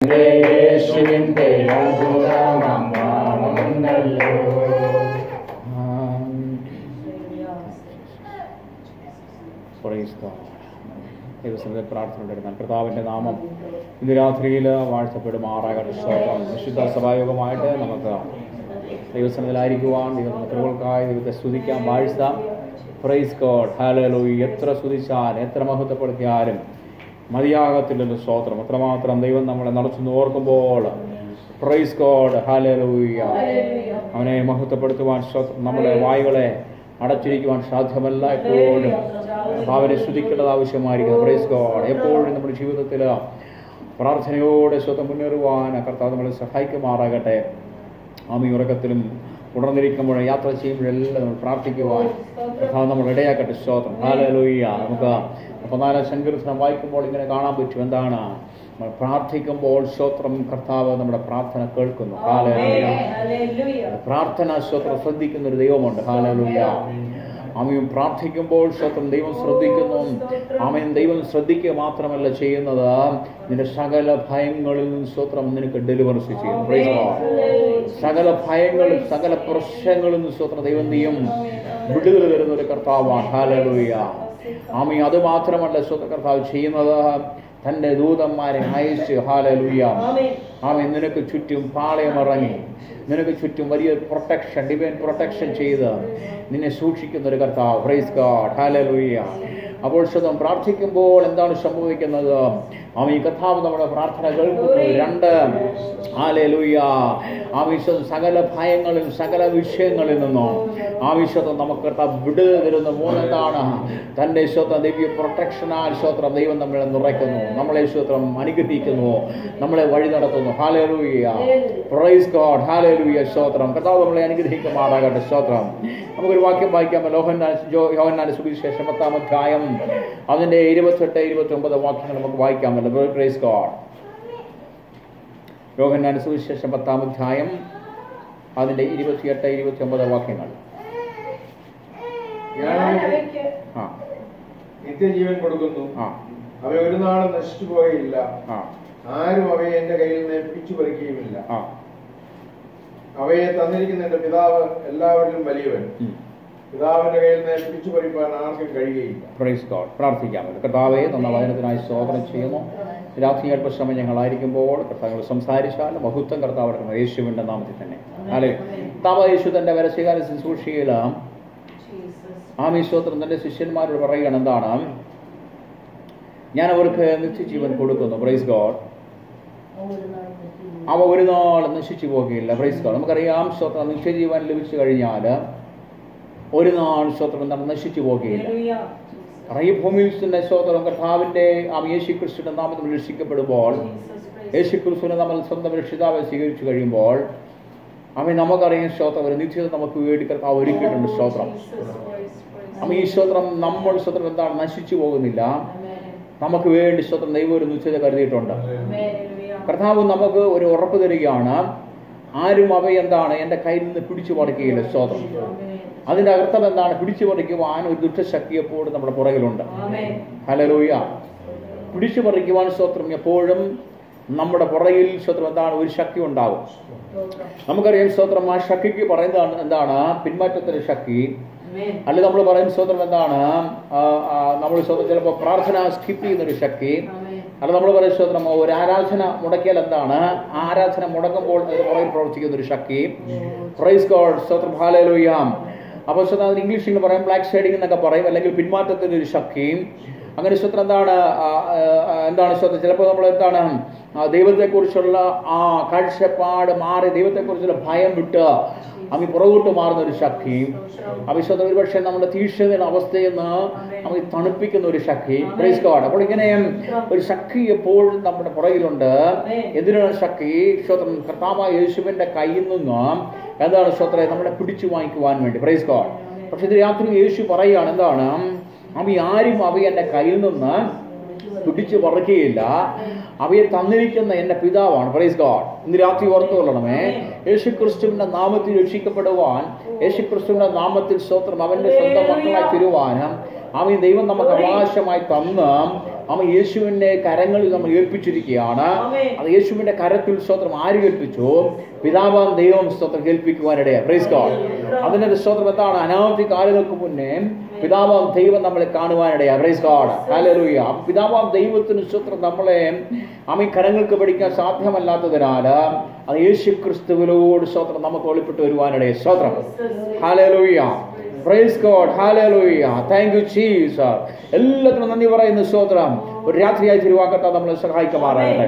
യേശുവിന്റെ അത്ഭുതമാം നാമമുണ്ടല്ലോ Praise God. ദൈവസന്നിധി പ്രാർത്ഥന ഉണ്ടായിരുന്നാൽ കർത്താവിൻ്റെ നാമം ഇന്ന് രാത്രിയിൽ വാഴ്ത്തപ്പെടുമാറാകട്ടെ സ്തോത്രം വിശുദ്ധ സഭായോഗമായിട്ട് നമുക്ക് ദൈവസന്നിധിയിലായിരിക്കുവാൻ ദൈവത്തിനുകൾക്കായി ദൈവത്തെ സ്തുതിക്കാം വാഴ്ത്താം പ്രൈസ് ഗോഡ് ഹാലലോയി എത്ര സ്തുതിച്ചാൽ എത്ര മഹത്വപ്പെടുത്തിയാലും മതിയാകത്തില്ലല്ലോ സ്തോത്രം അത്രമാത്രം ദൈവം നമ്മളെ നടത്തുന്നു ഓർക്കുമ്പോൾ പ്രൈസ് ഗോഡ് ഹാലലോയ്യ അവനെ മഹത്വപ്പെടുത്തുവാൻ സ്തോത്രം നമ്മുടെ വായുകളെ അടച്ചിരിക്കുവാൻ സാധ്യമല്ല എപ്പോഴും അവനെ സ്തുതിക്കേണ്ടത് ആവശ്യമായിരിക്കുന്നു പ്രൈസ് ഗോഡ് എപ്പോഴും നമ്മുടെ ജീവിതത്തിൽ പ്രാർത്ഥനയോടെ സ്വന്തം മുന്നേറുവാൻ കർത്താവ് നമ്മളെ സഹായിക്കുമാറാകട്ടെ ആമി ഉറക്കത്തിലും ഉണർന്നിരിക്കുമ്പോൾ യാത്ര ചെയ്യുമ്പോഴെല്ലാം നമ്മൾ പ്രാർത്ഥിക്കുവാൻ കർത്താവ് നമ്മൾ ഇടയാക്കട്ടെ സ്തോത്രം ഹാലലോയ്യ നമുക്ക് പതിനാലാം സങ്കീർത്തനം വായിക്കുമ്പോൾ ഇങ്ങനെ കാണാൻ പറ്റും എന്താണ് നമ്മൾ പ്രാർത്ഥിക്കുമ്പോൾ സ്തോത്രം കർത്താവ് നമ്മുടെ പ്രാർത്ഥന കേൾക്കുന്നു ഹാലലോയ്യ പ്രാർത്ഥന സ്വത്രം ശ്രദ്ധിക്കുന്ന ഒരു ദൈവമുണ്ട് ഹാലലുയ ആമയും പ്രാർത്ഥിക്കുമ്പോൾ സ്വത്രം ദൈവം ശ്രദ്ധിക്കുന്നു ആമയും ദൈവം ശ്രദ്ധിക്കുക മാത്രമല്ല ചെയ്യുന്നത് നിന്റെ സകല ഭയങ്ങളിൽ നിന്ന് സ്വത്രം നിനക്ക് ഡെലിവറൻസ് ചെയ്യുന്നു Praise God. സകല ഭയങ്ങളിൽ സകല പ്രശ്നങ്ങളിൽ നിന്ന് സ്വത്രം ദൈവം നീയും വിടുതൽ തരുന്ന ഒരു കർത്താവാണ് ഹാലലുയ ആമയും അത് മാത്രമല്ല സ്വത്ര കർത്താവ് ചെയ്യുന്നത് തൻ്റെ ദൂതന്മാരെ അയച്ച് ഹാലലുയ ആമേ നിനക്ക് ചുറ്റും പാളയം ഇറങ്ങി നിനക്ക് ചുറ്റും വലിയ പ്രൊട്ടക്ഷൻ ഡിവൈൻ പ്രൊട്ടക്ഷൻ ചെയ്ത് നിന്നെ സൂക്ഷിക്കുന്ന ഒരു കർത്താവ് പ്രൈസ് ഗാഡ് ഹാലലുയ്യ അപ്പോൾ സ്വന്തം പ്രാർത്ഥിക്കുമ്പോൾ എന്താണ് സംഭവിക്കുന്നത് ആമ ഈ കർത്താവ് നമ്മുടെ പ്രാർത്ഥന കേൾക്കുന്നു രണ്ട് ഹാലലുയ്യ ആവശ്യം സകല ഭയങ്ങളിൽ സകല വിഷയങ്ങളിൽ നിന്നും ആവശ്യത്വം നമുക്ക് കർത്താവ് വിടുതൽ തരുന്ന മൂന്നെന്താണ് തൻ്റെ സ്വത്രം ദിവ്യ പ്രൊട്ടക്ഷനാൽ സ്വത്രം ദൈവം നമ്മളെ നിറയ്ക്കുന്നു നമ്മളെ സ്വത്രം അനുഗ്രഹിക്കുന്നു നമ്മളെ വഴി നടത്തുന്നു ഹാലലൂയ പ്രൈസ് ഗോഡ് ഹാലലൂയ സ്തോത്രം കർത്താവ് നമ്മളെ അനുഗ്രഹിക്കുമാറാകട്ടെ സ്തോത്രം നമുക്കൊരു വാക്യം വായിക്കാം ലോഹന്നാൻ ജോ യോഹന്നാന്റെ സുവിശേഷം പത്താം അധ്യായം അതിന്റെ ഇരുപത്തെട്ട് ഇരുപത്തി ഒമ്പത് വാക്യങ്ങൾ നമുക്ക് വായിക്കാമല്ലോ പ്രൈസ് ഗോഡ് യോഹന്നാന്റെ സുവിശേഷം പത്താം അധ്യായം അതിന്റെ ഇരുപത്തിയെട്ട് ഇരുപത്തി ഒമ്പത് വാക്യങ്ങൾ ഞാൻ ആ നിത്യജീവൻ കൊടുക്കുന്നു ആ അവ ഒരു നാളും നശിച്ചു പോകയില്ല ആ ആരും അവയെ എന്റെ കയ്യിൽ നിന്ന് പിടിച്ചു പറിക്കുകയുമില്ല ആ അവയെ തന്നിരിക്കുന്ന എന്റെ പിതാവ് എല്ലാവരിലും വലിയവൻ ഉം. പിതാവിന്റെ കയ്യിൽ നിന്ന് പിടിച്ചു പറിപ്പാൻ ആർക്കും കഴിയുകയില്ല പ്രൈസ് ഗോഡ് പ്രാർത്ഥിക്കാമല്ലോ കർത്താവെ തന്ന വചനത്തിനായി സ്തോത്രം ചെയ്യുന്നു രാത്രി അല്പശ്രമം ഞങ്ങളായിരിക്കുമ്പോൾ കർത്താവ് സംസാരിച്ചാൽ മഹത്വം കർത്താവ് എടുക്കണം യേശുവിൻ്റെ നാമത്തിൽ തന്നെ അല്ലെ കർത്താവ് യേശു തൻ്റെ വരശികാല ശുശ്രൂഷയിൽ ആമി സ്തോത്രം തൻ്റെ ശിഷ്യന്മാരോട് പറയുകയാണ് എന്താണ് ഞാൻ അവർക്ക് നിത്യജീവൻ കൊടുക്കുന്നു പ്രൈസ് ഗോഡ് അവ ഒരു നാൾ നശിച്ചു പോകുകയില്ല പ്രൈസ് ഗോഡ് നമുക്കറിയാം സ്തോത്രം നിത്യജീവൻ ലഭിച്ചു കഴിഞ്ഞാൽ ഒരു നാൾ സ്തോത്രം എന്താണ് നശിച്ചു പോകുകയില്ല കാരണം ഈ ഭൂമിയിൽ തന്നെ സ്തോത്രം കർത്താവിന്റെ ആ യേശു ക്രിസ്തുവിന്റെ നാമത്തിൽ രക്ഷിക്കപ്പെടുമ്പോൾ യേശു ക്രിസ്തുവിനെ നമ്മൾ സ്വന്തം രക്ഷിതാവെ സ്വീകരിച്ചു കഴിയുമ്പോൾ അവൻ നമുക്കറിയാം സ്തോത്രം ഒരു നിത്യത നമുക്ക് വേണ്ടി കർത്താവ് ഒരുക്കിയിട്ടുണ്ട് സ്തോത്രം അമ്മ ഈ സ്തോത്രം നമ്മൾ സ്തോത്രം എന്താണ് നശിച്ചു പോകുന്നില്ല നമുക്ക് വേണ്ടി സ്തോത്രം ദൈവം ഒരു നിശ്ചയത കരുതിയിട്ടുണ്ട് കർത്താവ് നമുക്ക് ഒരു ഉറപ്പ് തരികയാണ് ആരും അവ എന്താണ് എൻ്റെ കയ്യിൽ നിന്ന് പിടിച്ചു പറിക്കുകയില്ല സ്തോത്രം അതിന്റെ അർത്ഥം എന്താണ് പിടിച്ചു പറിക്കുവാൻ ഒരു ദുഷ്ടശക്തി എപ്പോഴും നമ്മുടെ പുറകിലുണ്ട് ഹലലൂയ പിടിച്ചു പറിക്കുവാൻ സ്തോത്രം എപ്പോഴും നമ്മുടെ പുറകിൽ സ്തോത്രം എന്താണ് ഒരു ശക്തി ഉണ്ടാകും നമുക്കറിയാം സ്തോത്രം ആ ശക്തിക്ക് പറയുന്നതാണ് എന്താണ് പിന്മാറ്റത്തിന്റെ ശക്തി അല്ലെ നമ്മൾ പറയും സ്തോത്രം എന്താണ് നമ്മൾ സ്തോത്രം ചിലപ്പോൾ പ്രാർത്ഥന സ്കിപ്പ് ചെയ്യുന്ന ഒരു ശക്തി അല്ല നമ്മൾ പറയും സ്തോത്രം ഒരു ആരാധന മുടക്കിയാൽ എന്താണ് ആ ആരാധന മുടങ്ങുമ്പോൾ അതിന് പുറകിൽ പ്രവർത്തിക്കുന്ന ഒരു ശക്തി പ്രൈസ് ഗോഡ് സ്തോത്രം ഹാലലോയ്യാം അപ്പോൾ സ്വന്തം അതിന് ഇംഗ്ലീഷിൽ പറയും ബ്ലാക്ക് ഷെയ്ഡിംഗ് എന്നൊക്കെ പറയും അല്ലെങ്കിൽ പിന്മാറ്റത്തിൻ്റെ ഒരു ശക്തിയും അങ്ങനെ സ്വത്രം എന്താണ് ആ, ആ, എന്താണ് സ്വത്രം ചിലപ്പോൾ നമ്മൾ എന്താണ് ആ, ദൈവത്തെക്കുറിച്ചുള്ള ആ കാഴ്ചപ്പാട് മാറി ദൈവത്തെക്കുറിച്ചുള്ള ഭയം വിട്ട് അങ്ങ് പുറകോട്ട് മാറുന്ന ഒരു ശക്തിയും അവിശ്വത ഒരുപക്ഷെ നമ്മുടെ തീക്ഷ്ണതയുടെ അവസ്ഥയിൽ നിന്ന് നമുക്ക് തണുപ്പിക്കുന്ന ഒരു ശക്തി പ്രൈസ് ഗോഡ് അപ്പോൾ ഇങ്ങനെ ഒരു ശക്തി എപ്പോഴും നമ്മുടെ പുറകിലുണ്ട് എന്തിനാണ് ശക്തി സ്വത്രം കർത്താവായ യേശുവിന്റെ കയ്യിൽ നിന്ന് എന്താണ് സ്വത്രെ നമ്മളെ പിടിച്ചു വാങ്ങിക്കുവാൻ വേണ്ടി പ്രൈസ് ഗോഡ് പക്ഷെ ഇത് രാത്രി യേശു പറയുകയാണ് എന്താണ് അവ ആരും അവ എൻ്റെ കയ്യിൽ നിന്ന് പിടിച്ചു പറിക്കുകയില്ല അവയെ തന്നിരിക്കുന്ന എൻ്റെ പിതാവാണ് പ്രൈസ് ഗോഡ് ഇന്ന് രാത്രി ഓർത്തു കൊള്ളണമേ യേശു ക്രിസ്തുവിന്റെ നാമത്തിൽ രക്ഷിക്കപ്പെടുവാൻ യേശു ക്രിസ്തുവിന്റെ നാമത്തിൽ സ്തോത്രം അവന്റെ സ്വന്തം മക്കളായി തരുവാനും അവൻ ദൈവം നമുക്ക് അവകാശമായി തന്ന് അവൻ യേശുവിന്റെ കരങ്ങളിൽ നമ്മൾ ഏൽപ്പിച്ചിരിക്കുകയാണ് അത് യേശുവിന്റെ കരത്തിൽ സ്തോത്രം ആര് ഏൽപ്പിച്ചു പിതാവാം ദൈവം സ്തോത്രം കേൾപ്പിക്കുവാനിടയാ പ്രൈസ് ഗോഡ് അതിന്റെ സ്തോത്രം എന്താണ് അനാവധി കാലങ്ങൾക്ക് മുന്നേ പിതാവാം ദൈവം നമ്മളെ കാണുവാനിടയാ പ്രൈസ് ഗോഡ് ഹല്ലേലൂയ പിതാവാം ദൈവത്തിന് സ്തോത്രം നമ്മളെ അമ്മ കരങ്ങൾക്ക് പഠിക്കാൻ സാധ്യമല്ലാത്തതിനാൽ അത് യേശു ക്രിസ്തുവിനോട് സ്തോത്രം നമുക്ക് വെളിപ്പെട്ട് വരുവാനിടയെ സ്തോത്രം hallelujah praise God hallelujah thank you Jesus എല്ലാത്തിനും നന്ദി പറയുന്നു സ്തോത്രം ഒരു രാത്രിയായി തിരുവാക്കട്ടെ നമ്മളെ സഹായിക്കുമാറാകട്ടെ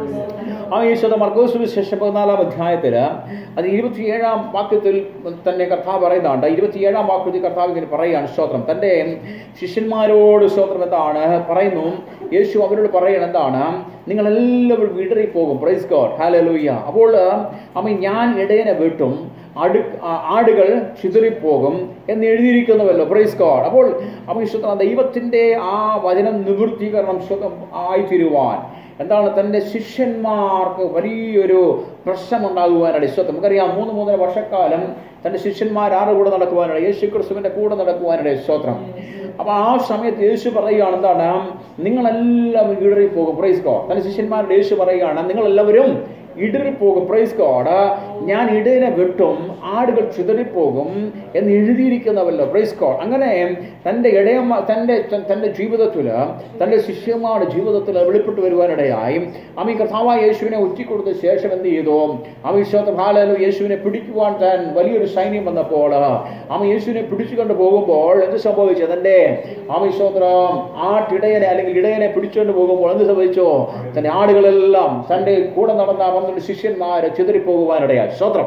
ആ ഈശോയുടെ മർക്കോസ് വിശേഷം പതിനാലാം അധ്യായത്തിൽ അത് ഇരുപത്തിയേഴാം വാക്യത്തിൽ തന്നെ കർത്താവ് പറയുന്നുണ്ട് ഇരുപത്തിയേഴാം വാക്യത്തിൽ കർത്താവ് ഇങ്ങനെ പറയുകയാണ് സ്തോത്രം തൻ്റെ ശിഷ്യന്മാരോട് സ്തോത്രം എന്താണ് പറയുന്നു യേശു അവരോട് പറയണം എന്താണ് നിങ്ങളെല്ലാവരും വിടറിപ്പോകും പ്രൈസ് ഗോഡ് ഹാലലൂയ്യ അപ്പോൾ അമ്മ ഞാൻ ഇടയനെ വെട്ടും അടു ആ- ആടുകൾ ചിതറിപ്പോകും എന്ന് എഴുതിയിരിക്കുന്നുവല്ലോ പ്രൈസ് ഗോഡ് അപ്പോൾ അപ്പൊ ഇഷ്ടം ദൈവത്തിന്റെ ആ വചനം നിവൃത്തീകരണം സ്വതം ആയിത്തീരുവാൻ എന്താണ് തൻ്റെ ശിഷ്യന്മാർക്ക് വലിയൊരു പ്രശ്നമുണ്ടാകുവാനാണ് ഇഷ്ടം നമുക്കറിയാം മൂന്ന് മൂന്നര വർഷക്കാലം തൻ്റെ ശിഷ്യന്മാർ ആരുടെ കൂടെ നടക്കുവാനാണ് യേശു ക്രിസ്തുവിന്റെ കൂടെ നടക്കുവാനാണ് സ്തോത്രം അപ്പൊ ആ സമയത്ത് യേശു പറയുകയാണ് എന്താണ് നിങ്ങളെല്ലാം ഇടറിപ്പോകും പ്രൈസ് ഗോഡ് തന്റെ ശിഷ്യന്മാരുടെ യേശു പറയുകയാണ് നിങ്ങളെല്ലാവരും ഇടറിപ്പോകും പ്രൈസ് ഗോഡ് ഞാൻ ഇടയനെ വെട്ടും ആടുകൾ ചിതറിപ്പോകും എന്ന് എഴുതിയിരിക്കുന്നവല്ലോ പ്രൈസ് ഗോഡ് അങ്ങനെ തൻ്റെ ഇടയമ്മ തൻ്റെ തൻ്റെ ജീവിതത്തിൽ തൻ്റെ ശിഷ്യന്മാരുടെ ജീവിതത്തിൽ വെളിപ്പെട്ട് വരുവാനിടയായി അമ്മ കർത്താവായ യേശുവിനെ ഒറ്റിക്കൊടുത്ത ശേഷം എന്ത് ചെയ്തു അമ്മ വിശ്വാസ ഭാലു യേശുവിനെ പിടിക്കുവാൻ താൻ വലിയൊരു സൈന്യം വന്നപ്പോൾ അമ്മ യേശുവിനെ പിടിച്ചുകൊണ്ട് പോകുമ്പോൾ എന്ത് സംഭവിച്ചു തൻ്റെ അമ്മ വിശ്വത്രം ആട്ടിടയനെ അല്ലെങ്കിൽ ഇടയനെ പിടിച്ചുകൊണ്ട് പോകുമ്പോൾ എന്ത് സംഭവിച്ചു തന്റെ ആടുകളെല്ലാം തന്റെ കൂടെ നടന്ന പന്ത്രണ്ട് ശിഷ്യന്മാരെ ചിതറിപ്പോകുവാനിടയായി സ്തോത്രം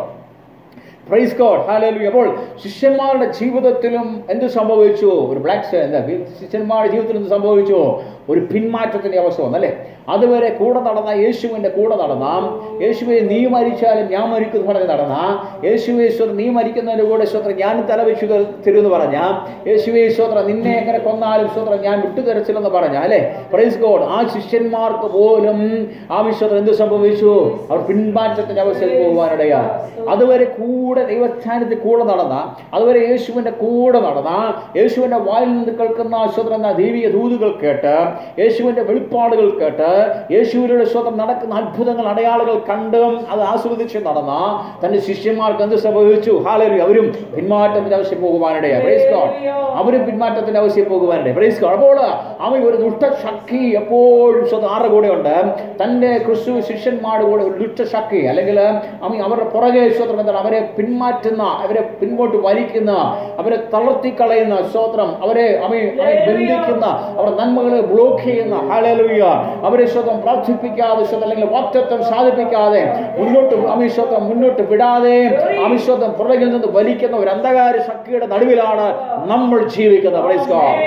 പ്രൈസ് ഗോഡ് ഹാലലൂയ അപ്പോൾ ശിഷ്യന്മാരുടെ ജീവിതത്തിലും എന്ത് സംഭവിച്ചു ഒരു ബ്ലാക്ക് എന്താ ശിഷ്യന്മാരുടെ ജീവിതത്തിൽ എന്ത് സംഭവിച്ചു ഒരു പിന്മാറ്റത്തിന്റെ അവസ്ഥ വന്നല്ലേ അതുവരെ കൂടെ നടന്ന യേശുവിന്റെ കൂടെ നടന്ന യേശുവെ നീ മരിച്ചാലും ഞാൻ മരിക്കുന്നു പറഞ്ഞ് നടന്ന യേശുവെ സ്വത്ര നീ മരിക്കുന്നതിന്റെ കൂടെ സ്വത്ര ഞാൻ തലവെച്ചു തരുമെന്ന് പറഞ്ഞ യേശുവെ സ്വത്ര നിന്നെ എങ്ങനെ കൊന്നാലും സ്വത്ര ഞാൻ വിട്ടുതരച്ചില്ലെന്ന് പറഞ്ഞ അല്ലേ പ്രൈസ് ഗോഡ് ആ ശിഷ്യന്മാർക്ക് പോലും ആ വിശ്വത്തിൽ എന്ത് സംഭവിച്ചു അവർ പിന്മാറ്റത്തിന്റെ അവസ്ഥയിൽ പോകുവാനിടയാ അതുവരെ കൂടെ ദൈവസ്ഥാനത്തിൽ കൂടെ നടന്ന അതുവരെ യേശുവിന്റെ കൂടെ നടന്ന യേശുവിന്റെ വായിൽ നിന്ന് കേൾക്കുന്ന സ്വതന്ത്രം എന്ന ദൈവിക ദൂതുകൾ കേട്ട് യേശുവിന്റെ വെളിപ്പാടുകൾ കേട്ട് യേശുവിന്റെ സ്വതം നടക്കുന്ന അത്ഭുതങ്ങൾ അടയാളുകൾ കണ്ടും അത് ആസ്വദിച്ച് നടന്ന തന്റെ ശിഷ്യന്മാർക്ക് എന്ത് സംഭവിച്ചു ഹാലലു അവരും പിന്മാറ്റത്തിന്റെ ആവശ്യം പോകുവാനിടയാ പ്രൈസ് ഗോഡ് അവരും പിന്മാറ്റത്തിന്റെ ആവശ്യം പോകുവാനിടയാ പ്രൈസ് ഗോഡ് അപ്പോൾ അവൻ ഒരു ദുഷ്ടശക്തി എപ്പോഴും സ്വന്തം ആരുടെ കൂടെ ഉണ്ട് തന്റെ ക്രിസ്തു ശിഷ്യന്മാരുടെ കൂടെ ഒരു ദുഷ്ടശക്തി അല്ലെങ്കിൽ അവൻ അവരുടെ പുറകെ സ്വത്രം എന്താണ് അവരെ പിന്മാറ്റുന്ന അവരെ പിൻപോട്ട് വലിക്കുന്ന അവരെ തളർത്തിക്കളയുന്ന സ്വത്രം അവരെ അവൻ അവരെ ബന്ധിക്കുന്ന അവരുടെ നന്മകളെ ബ്ലോക്ക് ചെയ്യുന്ന ഹാലലുയ അവരെ സ്വതം പ്രാർത്ഥിപ്പിക്കാതെ സ്വതം അല്ലെങ്കിൽ വാക്തത്വം സാധിപ്പിക്കാതെ മുന്നോട്ട് അമിശ്വത്വം മുന്നോട്ട് വിടാതെ അമിശ്വത്വം പുറകിൽ നിന്ന് വലിക്കുന്ന ഒരു അന്ധകാര ശക്തിയുടെ നടുവിലാണ് നമ്മൾ ജീവിക്കുന്നത് Praise God.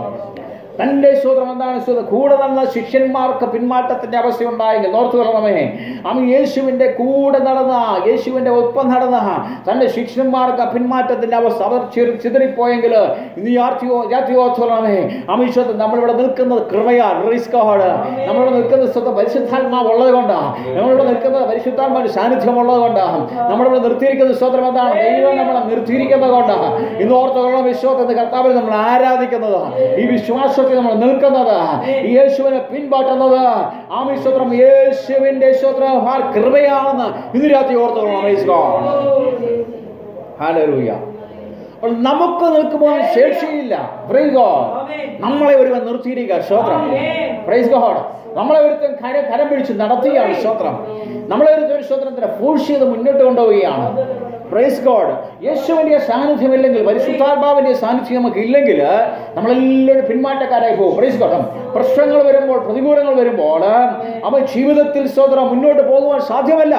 തന്റെ സ്വതം എന്താണ് സ്വതം കൂടെ നടന്ന ശിഷ്യന്മാർക്ക് പിന്മാറ്റത്തിന്റെ അവസ്ഥ ഉണ്ടായെങ്കിൽ ഓർത്തു കൊള്ളണമേ അവൻ യേശുവിന്റെ കൂടെ നടന്ന യേശുവിന്റെ ഒപ്പം നടന്ന തന്റെ ശിഷ്യന്മാർക്ക് പിന്മാറ്റത്തിന്റെ അവസ്ഥ അവർ ചിറി- ചിതറിപ്പോയെങ്കിൽ ഇന്ന് യാത്രിയോ യാത്രി ഓർത്തു കൊള്ളണമേ അമിശ്വത്ത് നമ്മളിവിടെ നിൽക്കുന്നത് കൃപയാണ് റിസ്കോട് നമ്മളിവിടെ നിൽക്കുന്നത് സ്വന്തം പരിശുദ്ധാത്മാവ് ഉള്ളത് കൊണ്ടാണ് നമ്മളിവിടെ നിൽക്കുന്നത് പരിശുദ്ധാത്മാവിന്റെ സാന്നിധ്യം ഉള്ളത് കൊണ്ടാണ് നമ്മളിവിടെ നിർത്തിയിരിക്കുന്ന സ്വതന്ത്രം എന്താണ് ദൈവം നമ്മളെ നിർത്തിയിരിക്കുന്നത് കൊണ്ടാണ് ഇന്ന് ഓർത്തുള്ള വിശ്വാസം എന്ന് കർത്താവിൽ നമ്മൾ ആരാധിക്കുന്നത് ഈ വിശ്വാസത്തിൽ നമ്മൾ നിൽക്കുന്നത് ഈ യേശുവിനെ പിൻപാട്ടുന്നത് ആ വിശ്വത്രം യേശുവിന്റെ സ്വത്രം കൃപയാണെന്ന് ഇന്ന് രാത്രി ഓർത്തുകൊള്ളണം Praise God. Hallelujah. അപ്പോൾ നമുക്ക് നിൽക്കുമ്പോൾ ശേഷിയില്ല Praise God. നമ്മളെ ഒരുവൻ നിർത്തിയിരിക്കുക സ്തോത്രം പ്രൈസ് ഗോഡ് നമ്മളെ ഒരുത്തൻ കര കരം പിടിച്ച് നടത്തുകയാണ് സ്തോത്രം നമ്മളെ ഒരുത്തൻ സ്തോത്രത്തിന് ഫോഴ്സ് ചെയ്ത് മുന്നോട്ട് കൊണ്ടുപോവുകയാണ് പ്രൈസ് ഗോഡ് യേശുവിന്റെ സാന്നിധ്യം ഇല്ലെങ്കിൽ പരിശുദ്ധാത്മാവിന്റെ സാന്നിധ്യം നമുക്ക് ഇല്ലെങ്കിൽ നമ്മളെല്ലാവരും പിന്മാറ്റക്കാരായി പോകും പ്രൈസ് ഗോഡ് പ്രശ്നങ്ങൾ വരുമ്പോൾ പ്രതികൂലങ്ങൾ വരുമ്പോൾ അവൻ ജീവിതത്തിൽ സ്തോത്രം മുന്നോട്ട് പോകുവാൻ സാധ്യമല്ല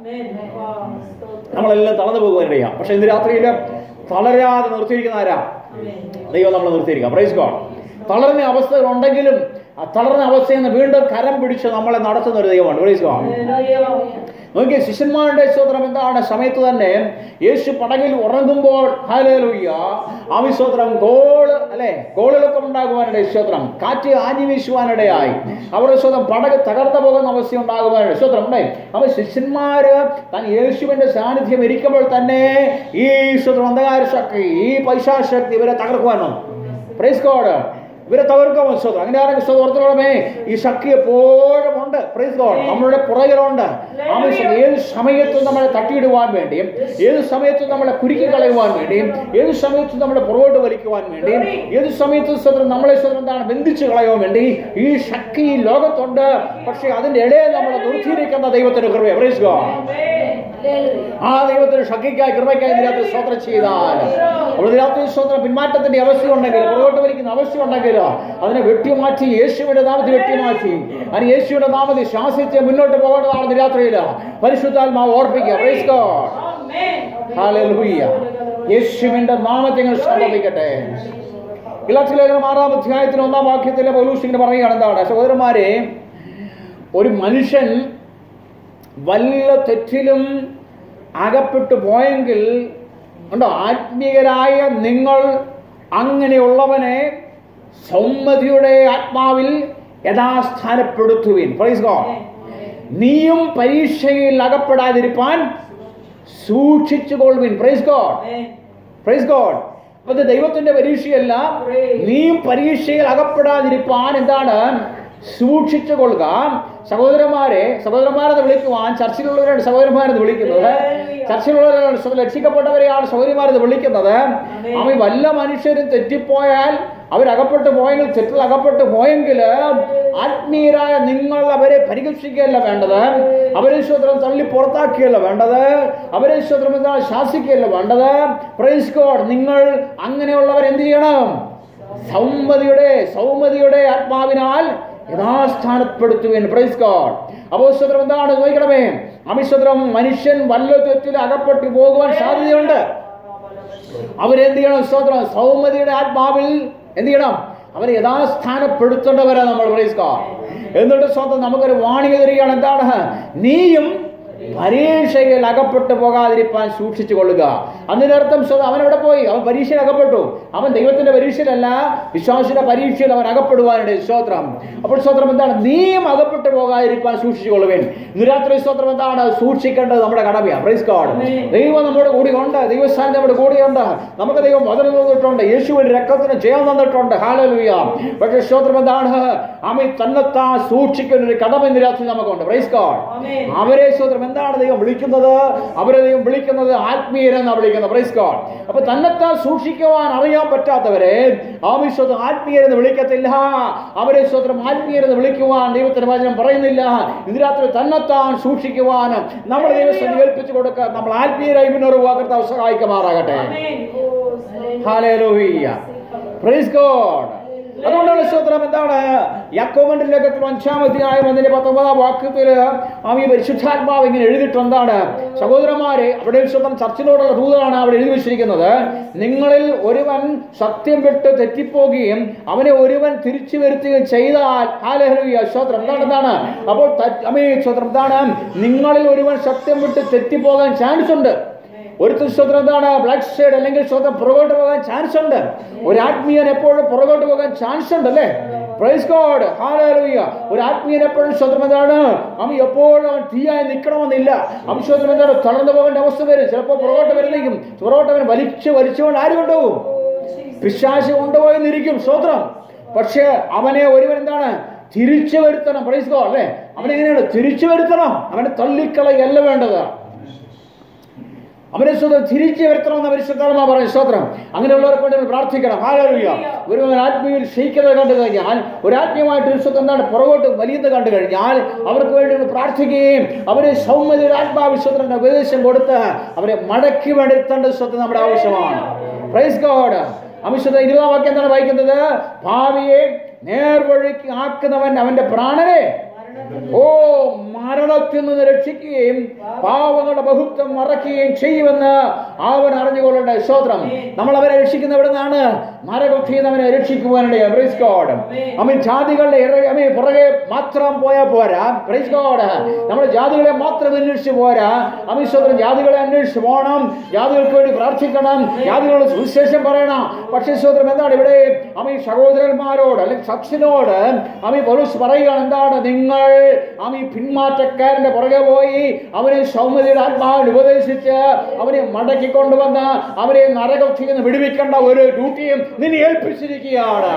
നമ്മളെല്ലാം തളർന്നു പോകുവാനിടയാ പക്ഷെ ഇന്ന് രാത്രിയിൽ തളരാതെ നിർത്തിയിരിക്കുന്ന ആരാ ദൈവം നമ്മൾ നിർത്തിയിരിക്കുക പ്രൈസ് ഗോഡ് തളർന്ന അവസ്ഥകൾ ഉണ്ടെങ്കിലും ആ തളർന്ന അവസ്ഥയിൽ നിന്ന് വീണ്ടും കരം പിടിച്ച് നമ്മളെ നടത്തുന്ന ഒരു ദൈവമാണ് പ്രൈസ് ഗോഡ് നോക്കിയ ശിഷ്യന്മാരുടെ സ്തോത്രം എന്താണ് സമയത്ത് തന്നെ യേശു പടകിൽ ഉറങ്ങുമ്പോൾ ഹല്ലേലൂയ ആ വിസ്തോത്രം ഗോൾ അല്ലെ ഗോളുകളൊക്കെ ഉണ്ടാകുവാനിടയായി സ്തോത്രം കാറ്റ് ആഞ്ഞു വീശുവാനിടയായി അവരുടെ സ്വതം പടക് തകർന്നു പോകുന്ന അവസ്ഥ ഉണ്ടാകുവാനിടയായി സ്തോത്രം ഉണ്ടായി അപ്പോൾ ശിഷ്യന്മാര് താൻ യേശുവിന്റെ സാന്നിധ്യം ഇരിക്കുമ്പോൾ തന്നെ ഈ സ്വതം അന്ധകാര ശക്തി ഈ പൈശാശക്തി ഇവരെ തകർക്കുവാൻ വന്നു പ്രൈസ് ഗോഡ് ഇവരെ തകർക്കാൻ സ്വതം അങ്ങനെയാണെങ്കിൽ സ്വതന്ത്രമേ ഈ ശക്തി എപ്പോഴും ഉണ്ട് പ്രൈസ് ഗോഡ് നമ്മളുടെ പുറകിലുണ്ട് ആവശ്യം ഏത് സമയത്തും നമ്മളെ തട്ടിയിടുവാൻ വേണ്ടിയും ഏത് സമയത്തും നമ്മളെ കുരുക്കി കളയുവാൻ വേണ്ടിയും ഏത് സമയത്തും നമ്മളെ പുറകോട്ട് വലിക്കുവാൻ വേണ്ടിയും ഏത് സമയത്തും സ്വതന്ത്രം നമ്മളെ സ്വതന്ത്രം എന്താണ് ബന്ധിച്ചു കളയാൻ വേണ്ടി ഈ ശക്തി ഈ ലോകത്തുണ്ട് പക്ഷേ അതിന്റെ ഇടയിൽ നമ്മളെ നിർത്തിയിരിക്കുന്ന ദൈവത്തിന്റെ കൃപ പ്രൈസ് ഗോഡ് ആ ദൈവത്തിന് ശക്തിക്കായി കൃപയ്ക്കായി ഇതിനകത്ത് സ്തോത്രം ചെയ്താൽ അപ്പോൾ ഇതിനകത്ത് സ്തോത്രം പിന്മാറ്റത്തിന്റെ അവസ്ഥ ഉണ്ടെങ്കിൽ പുറകോട്ട് വലിക്കുന്ന അവസ്ഥ ഉണ്ടെങ്കിൽ അതിനെ വെട്ടിമാറ്റി യേശുവിന്റെ നാമത്തിൽ വെട്ടിമാറ്റി അതിന് യേശുവിന്റെ നാമത്തിൽ ശ്വാസിച്ച് മുന്നോട്ട് പോകേണ്ടതാണ് നിരാത്രിയിൽ പരിശുദ്ധാത്മാവ് ഓർപ്പിക്കുക Praise God. Hallelujah. യേശുവിന്റെ നാമത്തിൽ നിങ്ങൾ സംഭവിക്കട്ടെ ഗലാത്തിലേഖനം ആറാം അധ്യായത്തിന് ഒന്നാം വാക്യത്തിലെ പൗലൂസിങ്ങനെ പറയുകയാണ് എന്താണ് സഹോദരന്മാരെ ഒരു മനുഷ്യൻ വല്ല തെറ്റിലും അകപ്പെട്ടു പോയെങ്കിൽ ഉണ്ടോ ആത്മീയരായ നിങ്ങൾ അങ്ങനെയുള്ളവനെ സൗമ്യതയുടെ ആത്മാവിൽ യഥാസ്ഥാനപ്പെടുത്തുവിൻ പ്രൈസ് ഗോഡ് നീയും പരീക്ഷയിൽ അകപ്പെടാതിരിപ്പാൻ സൂക്ഷിച്ചു കൊള്ളുവിൻ പ്രൈസ് ഗോഡ് പ്രൈസ് ഗോഡ് അപ്പൊ ഇത് ദൈവത്തിന്റെ പരീക്ഷയല്ല നീയും പരീക്ഷയിൽ അകപ്പെടാതിരിപ്പാൻ എന്താണ് സൂക്ഷിച്ചു കൊള്ളുക സഹോദരന്മാരെ സഹോദരന്മാരെന്ന് വിളിക്കുവാൻ ചർച്ചിലുള്ളവരാണ് സഹോദരന്മാരെന്ന് വിളിക്കുന്നത് ചർച്ചിലുള്ളവരാണ് സ- രക്ഷിക്കപ്പെട്ടവരെയാണ് സഹോദരിമാരെന്ന് വിളിക്കുന്നത് അവൻ വല്ല മനുഷ്യരും തെറ്റിപ്പോയാൽ അവരകപ്പെട്ടു പോയെങ്കിൽ തെറ്റിൽ അകപ്പെട്ടു പോയെങ്കിൽ ആത്മീയരായ നിങ്ങൾ അവരെ പരിരക്ഷിക്കുകയല്ല വേണ്ടത് അവരെ സ്വത്രം തള്ളി പുറത്താക്കുകയല്ല വേണ്ടത് അവരെ സ്വത്രം എന്താണ് ശാസിക്കുകയല്ല വേണ്ടത് പ്രൈസ് ഗോഡ് നിങ്ങൾ അങ്ങനെയുള്ളവർ എന്ത് ചെയ്യണം സൗമ്യതയുടെ സൗമ്യതയുടെ ആത്മാവിനാൽ യഥാസ്ഥാനപ്പെടുത്തുവിൻ പ്രൈസ് ഗോഡ് അപോസ്തത്രം എന്താണ് ചോദിക്കണമേ അമിസ്വത്രം മനുഷ്യൻ വല്ല തെറ്റിൽ അകപ്പെട്ടു പോകുവാൻ സാധ്യതയുണ്ട് അവരെന്ത് ചെയ്യണം സ്തോത്രം സൗമ്യതയുടെ ആത്മാവിൽ എന്ത് ചെയ്യണം അവരെ യഥാസ്ഥാനപ്പെടുത്തേണ്ടവരാ നമ്മൾ പ്രൈസ് ഗോഡ് എന്നിട്ട് സ്വന്തം നമുക്കൊരു വാണിക തരികയാണ് എന്താണ് നീയും പരീക്ഷയിൽ അകപ്പെട്ടു പോകാതിരിപ്പാൻ സൂക്ഷിച്ചു കൊള്ളുക അതിനർത്ഥം സ്വന്തം അവൻ എവിടെ പോയി അവൻ പരീക്ഷയിൽ അകപ്പെട്ടു അവൻ ദൈവത്തിന്റെ പരീക്ഷയിലല്ല വിശ്വാസിയുടെ പരീക്ഷയിൽ അവൻ അകപ്പെടുവാനുണ്ട് സ്തോത്രം അപ്പോൾ സ്തോത്രം എന്താണ് നീയും അകപ്പെട്ടു പോകാതിരിപ്പാൻ സൂക്ഷിച്ചു കൊള്ളുവേൻ ഇന്ന് രാത്രി സ്തോത്രം എന്താണ് സൂക്ഷിക്കേണ്ടത് നമ്മുടെ കടമയാണ് പ്രൈസ് ഗോഡ് ദൈവം നമ്മുടെ കൂടി ഉണ്ട് ദൈവസ്ഥാനം നമ്മുടെ കൂടെയുണ്ട് നമുക്ക് ദൈവം വചനം തന്നിട്ടുണ്ട് യേശുവിന്റെ രക്തത്തിന് ജയം തന്നിട്ടുണ്ട് ഹാലലുയ പക്ഷേ സ്തോത്രം എന്താണ് അമ്മ തന്നെത്താൻ സൂക്ഷിക്കുന്ന ഒരു കടമ ഇന്ന് രാത്രി നമുക്കുണ്ട് പ്രൈസ് ഗോഡ് അവരെ സ്തോത്രം എന്താണ് ദൈവം വിളിക്കുന്നത് അവരെ ദൈവം വിളിക്കുന്നത് ആത്മീയരെന്നാണ് വിളിക്കുന്നത് പ്രൈസ് ഗോഡ് അപ്പൊ തന്നെത്താൻ സൂക്ഷിക്കുവാൻ അറിയാൻ പറ്റാത്തവരെ ആവശ്യത്വം ആത്മീയരെന്ന് വിളിക്കത്തില്ല അവരെ സ്വത്രം ആത്മീയരെന്ന് വിളിക്കുവാൻ ദൈവത്തിന്റെ വചനം പറയുന്നില്ല ഇന്ന് രാത്രി തന്നെത്താൻ സൂക്ഷിക്കുവാൻ നമ്മൾ ദൈവസ്ഥ ഏൽപ്പിച്ചു കൊടുക്കുക നമ്മൾ ആത്മീയരായി മുന്നോട്ട് പോകാൻ കർത്താവ് സഹായിക്കുമാറാകട്ടെ ഹാലേലൂയ്യ പ്രൈസ് ഗോഡ് അതുകൊണ്ടാണ് സ്തോത്രം എന്താണ് യാക്കോബന്റെ ലേഖത്തിൽ അഞ്ചാം അധ്യായം അതിന്റെ പത്തൊമ്പതാം വാക്യത്തിൽ ആമി പരിശുദ്ധാത്മാവ് ഇങ്ങനെ എഴുതിയിട്ട് എന്താണ് സഹോദരന്മാരെ അവിടെ സ്വന്തം ചർച്ചിനോടുള്ള ദൂതാണ് അവിടെ എഴുതി വെച്ചിരിക്കുന്നത് നിങ്ങളിൽ ഒരുവൻ സത്യം വിട്ട് തെറ്റിപ്പോകുകയും അവനെ ഒരുവൻ തിരിച്ചു വരുത്തുകയും ചെയ്താൽ ഹാലഹലുയ സ്തോത്രം എന്താണ് എന്താണ് അപ്പോൾ ത- അമേ സ്തോത്രം എന്താണ് നിങ്ങളിൽ ഒരുവൻ സത്യം വിട്ട് തെറ്റിപ്പോകാൻ ചാൻസ് ഉണ്ട് ഒരു സ്വത്രം എന്താണ് ബ്ലാക്ക് സൈഡ് അല്ലെങ്കിൽ സ്വതം പുറകോട്ട് പോകാൻ ചാൻസ് ഉണ്ട് ഒരു ആത്മീയൻ എപ്പോഴും പുറകോട്ട് പോകാൻ ചാൻസ് ഉണ്ട് അല്ലേ പ്രൈസ് ഗോഡ് ഹാലൂയ ഒരു ആത്മീയൻ എപ്പോഴും സ്വതം എന്താണ് അവൻ എപ്പോഴും അവൻ തീയായി നിൽക്കണമെന്നില്ല അവൻ സ്വതം എന്താണ് തളർന്നു പോകേണ്ട അവസ്ഥ വരും ചിലപ്പോൾ പുറകോട്ട് വരുന്നേക്കും പുറകോട്ട് അവൻ വലിച്ച് വലിച്ചുകൊണ്ട് ആര് കൊണ്ടുപോകും പിശാശ് കൊണ്ടുപോയെന്നിരിക്കും സ്വത്രം പക്ഷേ അവനെ ഒരുവൻ എന്താണ് തിരിച്ചു വരുത്തണം പ്രൈസ് ഗോഡ് അല്ലേ അവനെങ്ങനെയാണ് തിരിച്ചു വരുത്തണം അവനെ തള്ളിക്കളയല്ല വേണ്ടത് അവരെ സ്വന്തം തിരിച്ചു വരുത്തണമെന്ന് പരിശുദ്ധാത്മാ പറയും സ്തോത്രം അങ്ങനെയുള്ളവരെ കൊണ്ട് നമ്മൾ പ്രാർത്ഥിക്കണം ഹാലറിയ ഒരു ആത്മീയയിൽ ക്ഷയിക്കുന്നത് കണ്ടു കഴിഞ്ഞാൽ ഒരു ആത്മീയമായിട്ട് ഒരു സ്വന്തം എന്താണ് പുറകോട്ട് വലിയത് കണ്ടു കഴിഞ്ഞാൽ അവർക്ക് വേണ്ടി ഒന്ന് പ്രാർത്ഥിക്കുകയും അവരെ സൗമ്യതയുടെ ആത്മാവിശ്വത്തിന്റെ ഉപദേശം കൊടുത്ത് അവരെ മടക്കി വരുത്തേണ്ട സ്വത്ത് നമ്മുടെ ആവശ്യമാണ് പ്രൈസ് ഗോഡ് അമിശ്വത ഇരുപതാം വാക്യം എന്താണ് വായിക്കുന്നത് ഭാവിയെ നേർവഴിക്ക് ആക്കുന്നവൻ അവന്റെ പ്രാണനെ ഓ മരണത്തിൽ നിന്ന് രക്ഷിക്കുകയും പാവങ്ങളുടെ ബഹുത്വം മറക്കുകയും ചെയ്യുമെന്ന് അവൻ അറിഞ്ഞുകൊള്ളേണ്ട സ്തോത്രം നമ്മൾ അവരെ രക്ഷിക്കുന്ന എവിടെ നിന്നാണ് നരകത്തിൽ നിന്ന് അവനെ രക്ഷിക്കുവാനുണ്ട് പ്രൈസ് ഗോഡ് അമ്മ ജാതികളുടെ ഇറ- അമ്മ പുറകെ മാത്രം പോയാൽ പോരാ പ്രൈസ് ഗോഡ് നമ്മൾ ജാതികളെ മാത്രം അന്വേഷിച്ച് പോരാ അമ്മ സ്തോത്രം ജാതികളെ അന്വേഷിച്ച് പോകണം ജാതികൾക്ക് വേണ്ടി പ്രാർത്ഥിക്കണം ജാതികളുടെ സുവിശേഷം പറയണം പക്ഷേ സ്തോത്രം എന്താണ് ഇവിടെ അമ്മ ഈ സഹോദരന്മാരോട് അല്ലെങ്കിൽ സക്സിനോട് അമ്മ പോലീസ് പറയുകയാണ് എന്താണ് നിങ്ങൾ ജനങ്ങൾ ആം ഈ പിന്മാറ്റക്കാരന്റെ പുറകെ പോയി അവനെ സൗമ്യതയുടെ ആത്മാവിൽ ഉപദേശിച്ച് അവനെ മടക്കി കൊണ്ടുവന്ന് അവനെ നരകത്തിൽ നിന്ന് വിടുവിക്കേണ്ട ഒരു ഡ്യൂട്ടിയും നിന്നെ ഏൽപ്പിച്ചിരിക്കുകയാണ്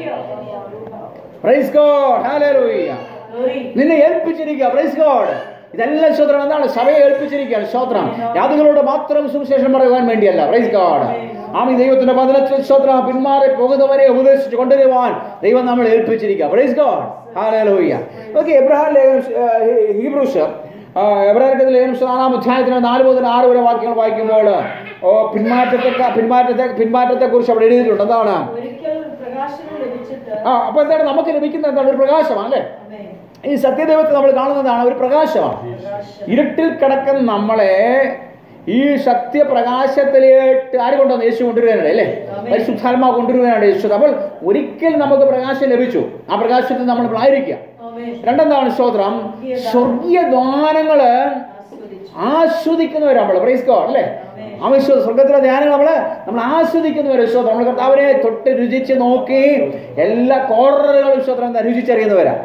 പ്രൈസ് ഗോഡ് ഹല്ലേലൂയ നിന്നെ ഏൽപ്പിച്ചിരിക്കുക പ്രൈസ് ഗോഡ് ഇതെല്ലാം ശ്രോത്രം എന്താണ് സഭയെ ഏൽപ്പിച്ചിരിക്കുകയാണ് ശ്രോത്രം യാതൊരു മാത്രം സുവിശേഷം പറയുവാൻ വേണ്ടിയല്ല പ്രൈസ് ഗോഡ് ആമി ദൈവത്തിന്റെ വചനത്തിൽ ശ്രോത്രം പിന്മാറി പോകുന്നവരെ ഉപദേശിച്ച് കൊണ്ടുവരുവാൻ ദൈവം നമ്മൾ ഏൽപ്പിച്ചിരിക്കുക praise God hallelujah okay Abraham ലേഖനം ഹീബ്രൂസ് എബ്രാഹിം ലേഖനം നാലാം അധ്യായത്തിന് നാല് മുതൽ ആറ് വരെ വാക്യങ്ങൾ വായിക്കുമ്പോൾ ഓ പിന്മാറ്റത്തെ പിന്മാറ്റത്തെ പിന്മാറ്റത്തെ കുറിച്ച് അവിടെ എഴുതിയിട്ടുണ്ട് എന്താണ് ഒരിക്കൽ പ്രകാശനം ലഭിച്ചിട്ട് ആ അപ്പൊ എന്താണ് നമുക്ക് ലഭിക്കുന്ന എന്താണ് ഒരു പ്രകാശമാണ് അല്ലേ ആമേൻ. ഈ സത്യദൈവത്തെ നമ്മൾ കാണുന്നതാണ് ഒരു പ്രകാശമാണ് പ്രകാശം. ഇരുട്ടിൽ കിടക്കുന്ന നമ്മളെ ഈ സത്യപ്രകാശത്തിലേക്ക് ആര് കൊണ്ടുവന്നു യേശു കൊണ്ടുവരുവാനാണ് അല്ലേ ആമേൻ. പരിശുദ്ധാത്മാവ് കൊണ്ടുവരുവാനാണ് യേശു അപ്പോൾ ഒരിക്കൽ നമുക്ക് പ്രകാശം ലഭിച്ചു ആ പ്രകാശത്തിൽ നമ്മൾ ആയിരിക്കുക ആമേൻ. രണ്ടെന്താണ് സ്തോത്രം സ്വർഗീയ ധ്യാനങ്ങള് ആസ്വദിച്ചു. ആസ്വദിക്കുന്നവരാണ് നമ്മൾ പ്രൈസ് ഗോഡ് അല്ലേ ആമേൻ. ആവശ്യം സ്വർഗത്തിലെ ധ്യാനം നമ്മള് നമ്മൾ ആസ്വദിക്കുന്നവർ വിശ്വം നമ്മൾ കർത്താവിനെ തൊട്ട് രുചിച്ച് നോക്കി എല്ലാ കോർണറുകളും വിശ്വത്രം എന്താ രുചിച്ചറിയുന്നവരാ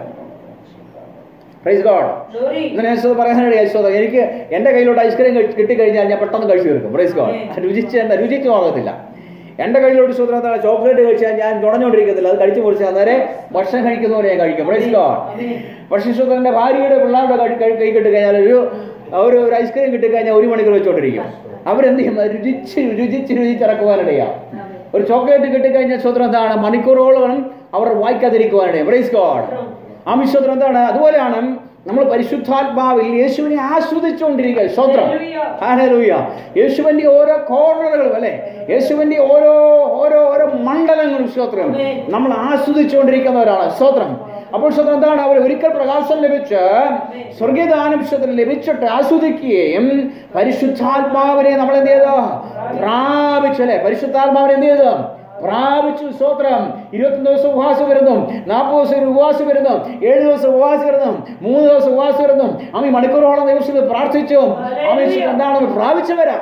പ്രൈസ് ഗോഡ് Glory. ഇങ്ങനെ യേശു പറയാനായിട്ട് യേശോദ എനിക്ക് എൻ്റെ കയ്യിലോട്ട് ഐസ്ക്രീം കിട്ടിക്കഴിഞ്ഞാൽ ഞാൻ പെട്ടെന്ന് കഴിച്ചു തീർക്കും പ്രൈസ് ഗോഡ് രുചിച്ച് എന്താ രുചിച്ച് നോക്കത്തില്ല എൻ്റെ കയ്യിലോട്ട് ശ്രോത്രം എന്താണ് ചോക്ലേറ്റ് കഴിച്ചാൽ ഞാൻ തുടഞ്ഞുകൊണ്ടിരിക്കത്തില്ല അത് കഴിച്ചു മുറിച്ച് അന്നേരം ഭക്ഷണം കഴിക്കുന്നവരെ ഞാൻ കഴിക്കും പ്രൈസ് ഗോഡ് ആമേൻ. പക്ഷേ ശ്രോത്രൻ്റെ ഭാര്യയുടെ പിള്ളേരുടെ കൈ കൈ- കൈ കിട്ടി കഴിഞ്ഞാൽ ഒരു ഒരു ഒരു ഐസ്ക്രീം കിട്ടിക്കഴിഞ്ഞാൽ ഒരു മണിക്കൂർ വെച്ചോണ്ടിരിക്കും അവരെന്ത് ചെയ്യും അത് രുചിച്ച് രുചിച്ച് രുചിച്ചിറക്കുവാനിടയാണ് ഒരു ചോക്ലേറ്റ് കിട്ടിക്കഴിഞ്ഞാൽ ശ്രോത്രം എന്താണ് മണിക്കൂറോളം അവർ വായിക്കാതിരിക്കുവാനിടയും പ്രൈസ് ഗോഡ് ആ വിശ്വത്രം എന്താണ് അതുപോലെയാണ് നമ്മൾ പരിശുദ്ധാത്മാവിൽ യേശുവിനെ ആസ്വദിച്ചുകൊണ്ടിരിക്കുക സ്തോത്രം Hallelujah. ഹല്ലേലൂയ യേശുവിന്റെ ഓരോ കോർണറുകളും അല്ലെ യേശുവിന്റെ ഓരോ ഓരോ ഓരോ മണ്ഡലങ്ങളും സ്തോത്രം Amen. നമ്മൾ ആസ്വദിച്ചുകൊണ്ടിരിക്കുന്നവരാണ് സ്തോത്രം അപ്പോൾ സ്തോത്രം എന്താണ് അവർ ഒരിക്കൽ പ്രകാശം ലഭിച്ച് സ്വർഗീയദാനം സ്തോത്രം ലഭിച്ചിട്ട് ആസ്വദിക്കുകയും പരിശുദ്ധാത്മാവിനെ നമ്മൾ എന്ത് ചെയ്തു പ്രാപിച്ചു അല്ലെ പരിശുദ്ധാത്മാവിനെ എന്ത് ചെയ്തു പ്രാപിച്ചു സ്തോത്രം ഇരുപത്തൊന്ന് ദിവസം ഉപവാസം വരുന്നു നാൽപ്പത് ദിവസം ഉപവാസം വരുന്നു ഏഴ് ദിവസം ഉപവാസം വരുന്നു മൂന്ന് ദിവസം ഉപവാസം വരുന്നു അമ്മ മണിക്കൂറോളം ദിവസം പ്രാർത്ഥിച്ചു അമ്മ എന്താണ് പ്രാപിച്ചവരാ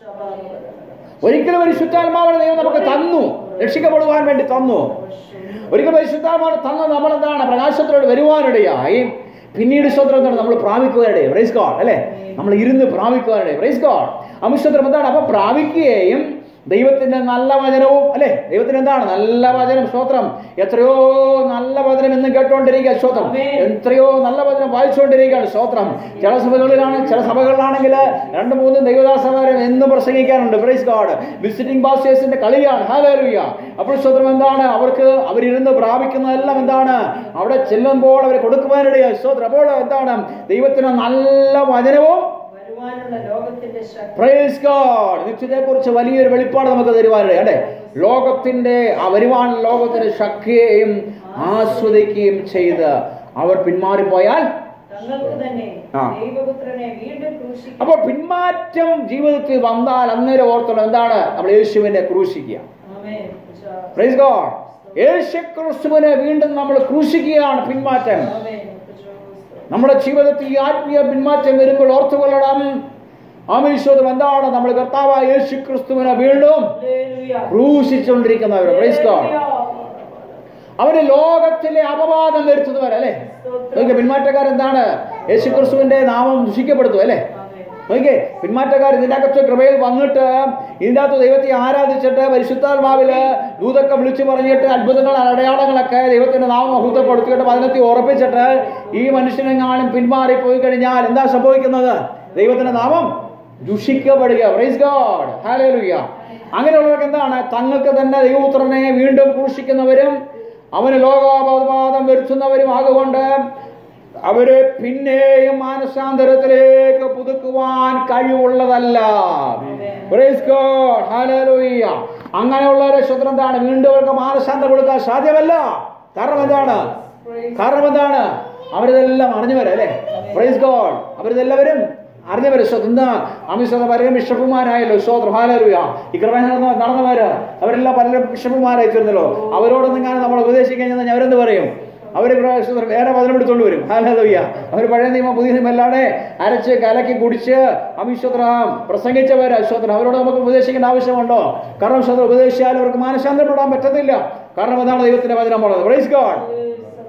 ഒരിക്കലും പരിശുദ്ധാത്മാവിനെ ദൈവം നമുക്ക് തന്നു രക്ഷിക്കപ്പെടുവാൻ വേണ്ടി തന്നു ഒരിക്കൽ പരിശുദ്ധാത്മാവിനെ തന്നു നമ്മളെന്താണ് പ്രകാശത്തിലോട് വരുവാനിടയായി പിന്നീട് സ്വത്രം നമ്മൾ പ്രാപിക്കുവാനിടയെ പ്രൈസ് ഗോഡ് അല്ലേ നമ്മൾ ഇരുന്ന് പ്രാപിക്കുവാനിടയെ പ്രൈസ് ഗോഡ് അമിശ്വത്രം എന്താണ് അപ്പൊ പ്രാപിക്കുകയും ദൈവത്തിന്റെ നല്ല വചനവും അല്ലെ ദൈവത്തിന് എന്താണ് നല്ല വചനം സ്തോത്രം എത്രയോ നല്ല വചനം എന്ന് കേട്ടുകൊണ്ടിരിക്കുക സ്തോത്രം ആമേൻ. എത്രയോ നല്ല വചനം വായിച്ചുകൊണ്ടിരിക്കുകയാണ് സ്തോത്രം ചില സഭകളിലാണ് ചില സഭകളിലാണെങ്കിൽ രണ്ട് മൂന്നും ദൈവദാസമാരും എന്നും പ്രസംഗിക്കാനുണ്ട് പ്രൈസ് ഗോഡ് വിസിറ്റിംഗ് പാസ്റ്റേഴ്സിന്റെ കളിയാണ് ഹാലേലുയ അപ്പോൾ സ്തോത്രം എന്താണ് അവർക്ക് അവരിരുന്ന് പ്രാപിക്കുന്നതെല്ലാം എന്താണ് അവിടെ ചെല്ലുമ്പോൾ അവരെ കൊടുക്കുവാനിടയായി സ്തോത്രം അപ്പോൾ എന്താണ് ദൈവത്തിന് നല്ല വചനവും വരുവാനുള്ള ലോകത്തിന്റെ ശക്തി പ്രൈസ് ഗോഡ് നിത്യത്തെക്കുറിച്ച് വലിയൊരു വെളിപ്പാട് നമുക്ക് തരുവാനിടയാണ് അല്ലേ ലോകത്തിന്റെ ആ വരുവാൻ ലോകത്തിന്റെ ശക്തിയെയും ആസ്വദിക്കുകയും ചെയ്ത് അവർ പിന്മാറിപ്പോയാൽ തങ്ങൾക്ക് തന്നെ ആ. ദൈവപുത്രനെ വീണ്ടും ക്രൂശിക്കും അപ്പോൾ പിന്മാറ്റം ജീവിതത്തിൽ വന്നാൽ അന്നേരം ഓർത്തോളം എന്താണ് നമ്മൾ യേശുവിനെ ക്രൂശിക്കുക ആമേൻ. പ്രൈസ് ഗോഡ് യേശു ക്രിസ്തുവിനെ വീണ്ടും നമ്മൾ ക്രൂശിക്കുകയാണ് പിന്മാറ്റം ആമേൻ. നമ്മുടെ ജീവിതത്തിൽ ഈ ആത്മീയ പിന്മാറ്റം വരുമ്പോൾ ഓർത്തുകൊള്ളണം ആമീശ്വരം എന്താണ് നമ്മൾ കർത്താവായ യേശു ക്രിസ്തുവിനെ വീണ്ടും ഹല്ലേലൂയ. ക്രൂശിച്ചുകൊണ്ടിരിക്കുന്നവർ പ്രൈസ് ഗോഡ് അവര് ലോകത്തിലെ അപവാദം വരുത്തുന്നവർ അല്ലേ നോക്കിയ പിന്മാറ്റക്കാർ എന്താണ് യേശു ക്രിസ്തുവിന്റെ നാമം ദുഷിക്കപ്പെടുത്തു അല്ലേ ആമേൻ. നോക്കിയേ പിന്മാറ്റക്കാർ ഇതിന്റെ അകത്ത് കൃപയിൽ വന്നിട്ട് ഇതിന്റെ അകത്ത് ദൈവത്തെ ആരാധിച്ചിട്ട് പരിശുദ്ധാത്മാവില് ദൂതൊക്കെ വിളിച്ചു പറഞ്ഞിട്ട് അത്ഭുതങ്ങൾ അടയാളങ്ങളൊക്കെ ദൈവത്തിന്റെ നാമം മഹത്വപ്പെടുത്തിയിട്ട് വചനത്തിൽ ഉറപ്പിച്ചിട്ട് ഈ മനുഷ്യനെങ്ങാനും പിന്മാറി പോയി കഴിഞ്ഞാൽ എന്താ സംഭവിക്കുന്നത് ദൈവത്തിന്റെ നാമം ദുഷിക്കപ്പെടുക പ്രൈസ് ഗോഡ് ഹാലേലുയ അങ്ങനെയുള്ളവർക്ക് എന്താണ് തങ്ങൾക്ക് തന്നെ ദൈവപുത്രനെ വീണ്ടും ക്രൂശിക്കുന്നവരും അവന് ലോകാപവാദം വരുത്തുന്നവരും ആകുകൊണ്ട് അവരെ പിന്നെയും മാനസാന്തരത്തിലേക്ക് പുതുക്കുവാൻ കഴിവുള്ളതല്ല Praise God. Hallelujah. അങ്ങനെയുള്ളവരെ ശത്രു എന്താണ് വീണ്ടും അവർക്ക് മാനസാന്തരം കൊടുക്കാൻ സാധ്യമല്ല കാരണം എന്താണ് കാരണം എന്താണ് അവരിതെല്ലാം അറിഞ്ഞവരെ അല്ലേ പ്രൈസ് ഗോഡ് അവരിതെല്ലാവരും അറിഞ്ഞവരെ എന്താ അമിശ്വത പലരും ബിഷപ്പുമാരായല്ലോ സ്വോത്ര ഹാലരുയ ഈ കൃപ നടന്ന നടന്നവര് അവരെല്ലാം പലരും ബിഷപ്പുമാരായി തീർന്നല്ലോ അവരോടൊന്നും ഞാൻ നമ്മൾ ഉപദേശിക്കാൻ ചെന്നാൽ അവരെന്ത് പറയും അവർ വേറെ പതിനം എടുത്തോണ്ട് വരും ഹാലലുയ്യ അവർ പഴയ നിയമം പുതിയ നിയമം അല്ലാതെ അരച്ച് കലക്കി കുടിച്ച് അവിശ്വത്രം പ്രസംഗിച്ചവർ അശ്വത്രം അവരോട് നമുക്ക് ഉപദേശിക്കേണ്ട ആവശ്യമുണ്ടോ കാരണം ശ്വത്രം ഉപദേശിച്ചാൽ അവർക്ക് മാനശാന്തരപ്പെടാൻ പറ്റത്തില്ല കാരണം അതാണ് ദൈവത്തിന്റെ വചനം പറഞ്ഞത് പ്രൈസ് ഗോഡ്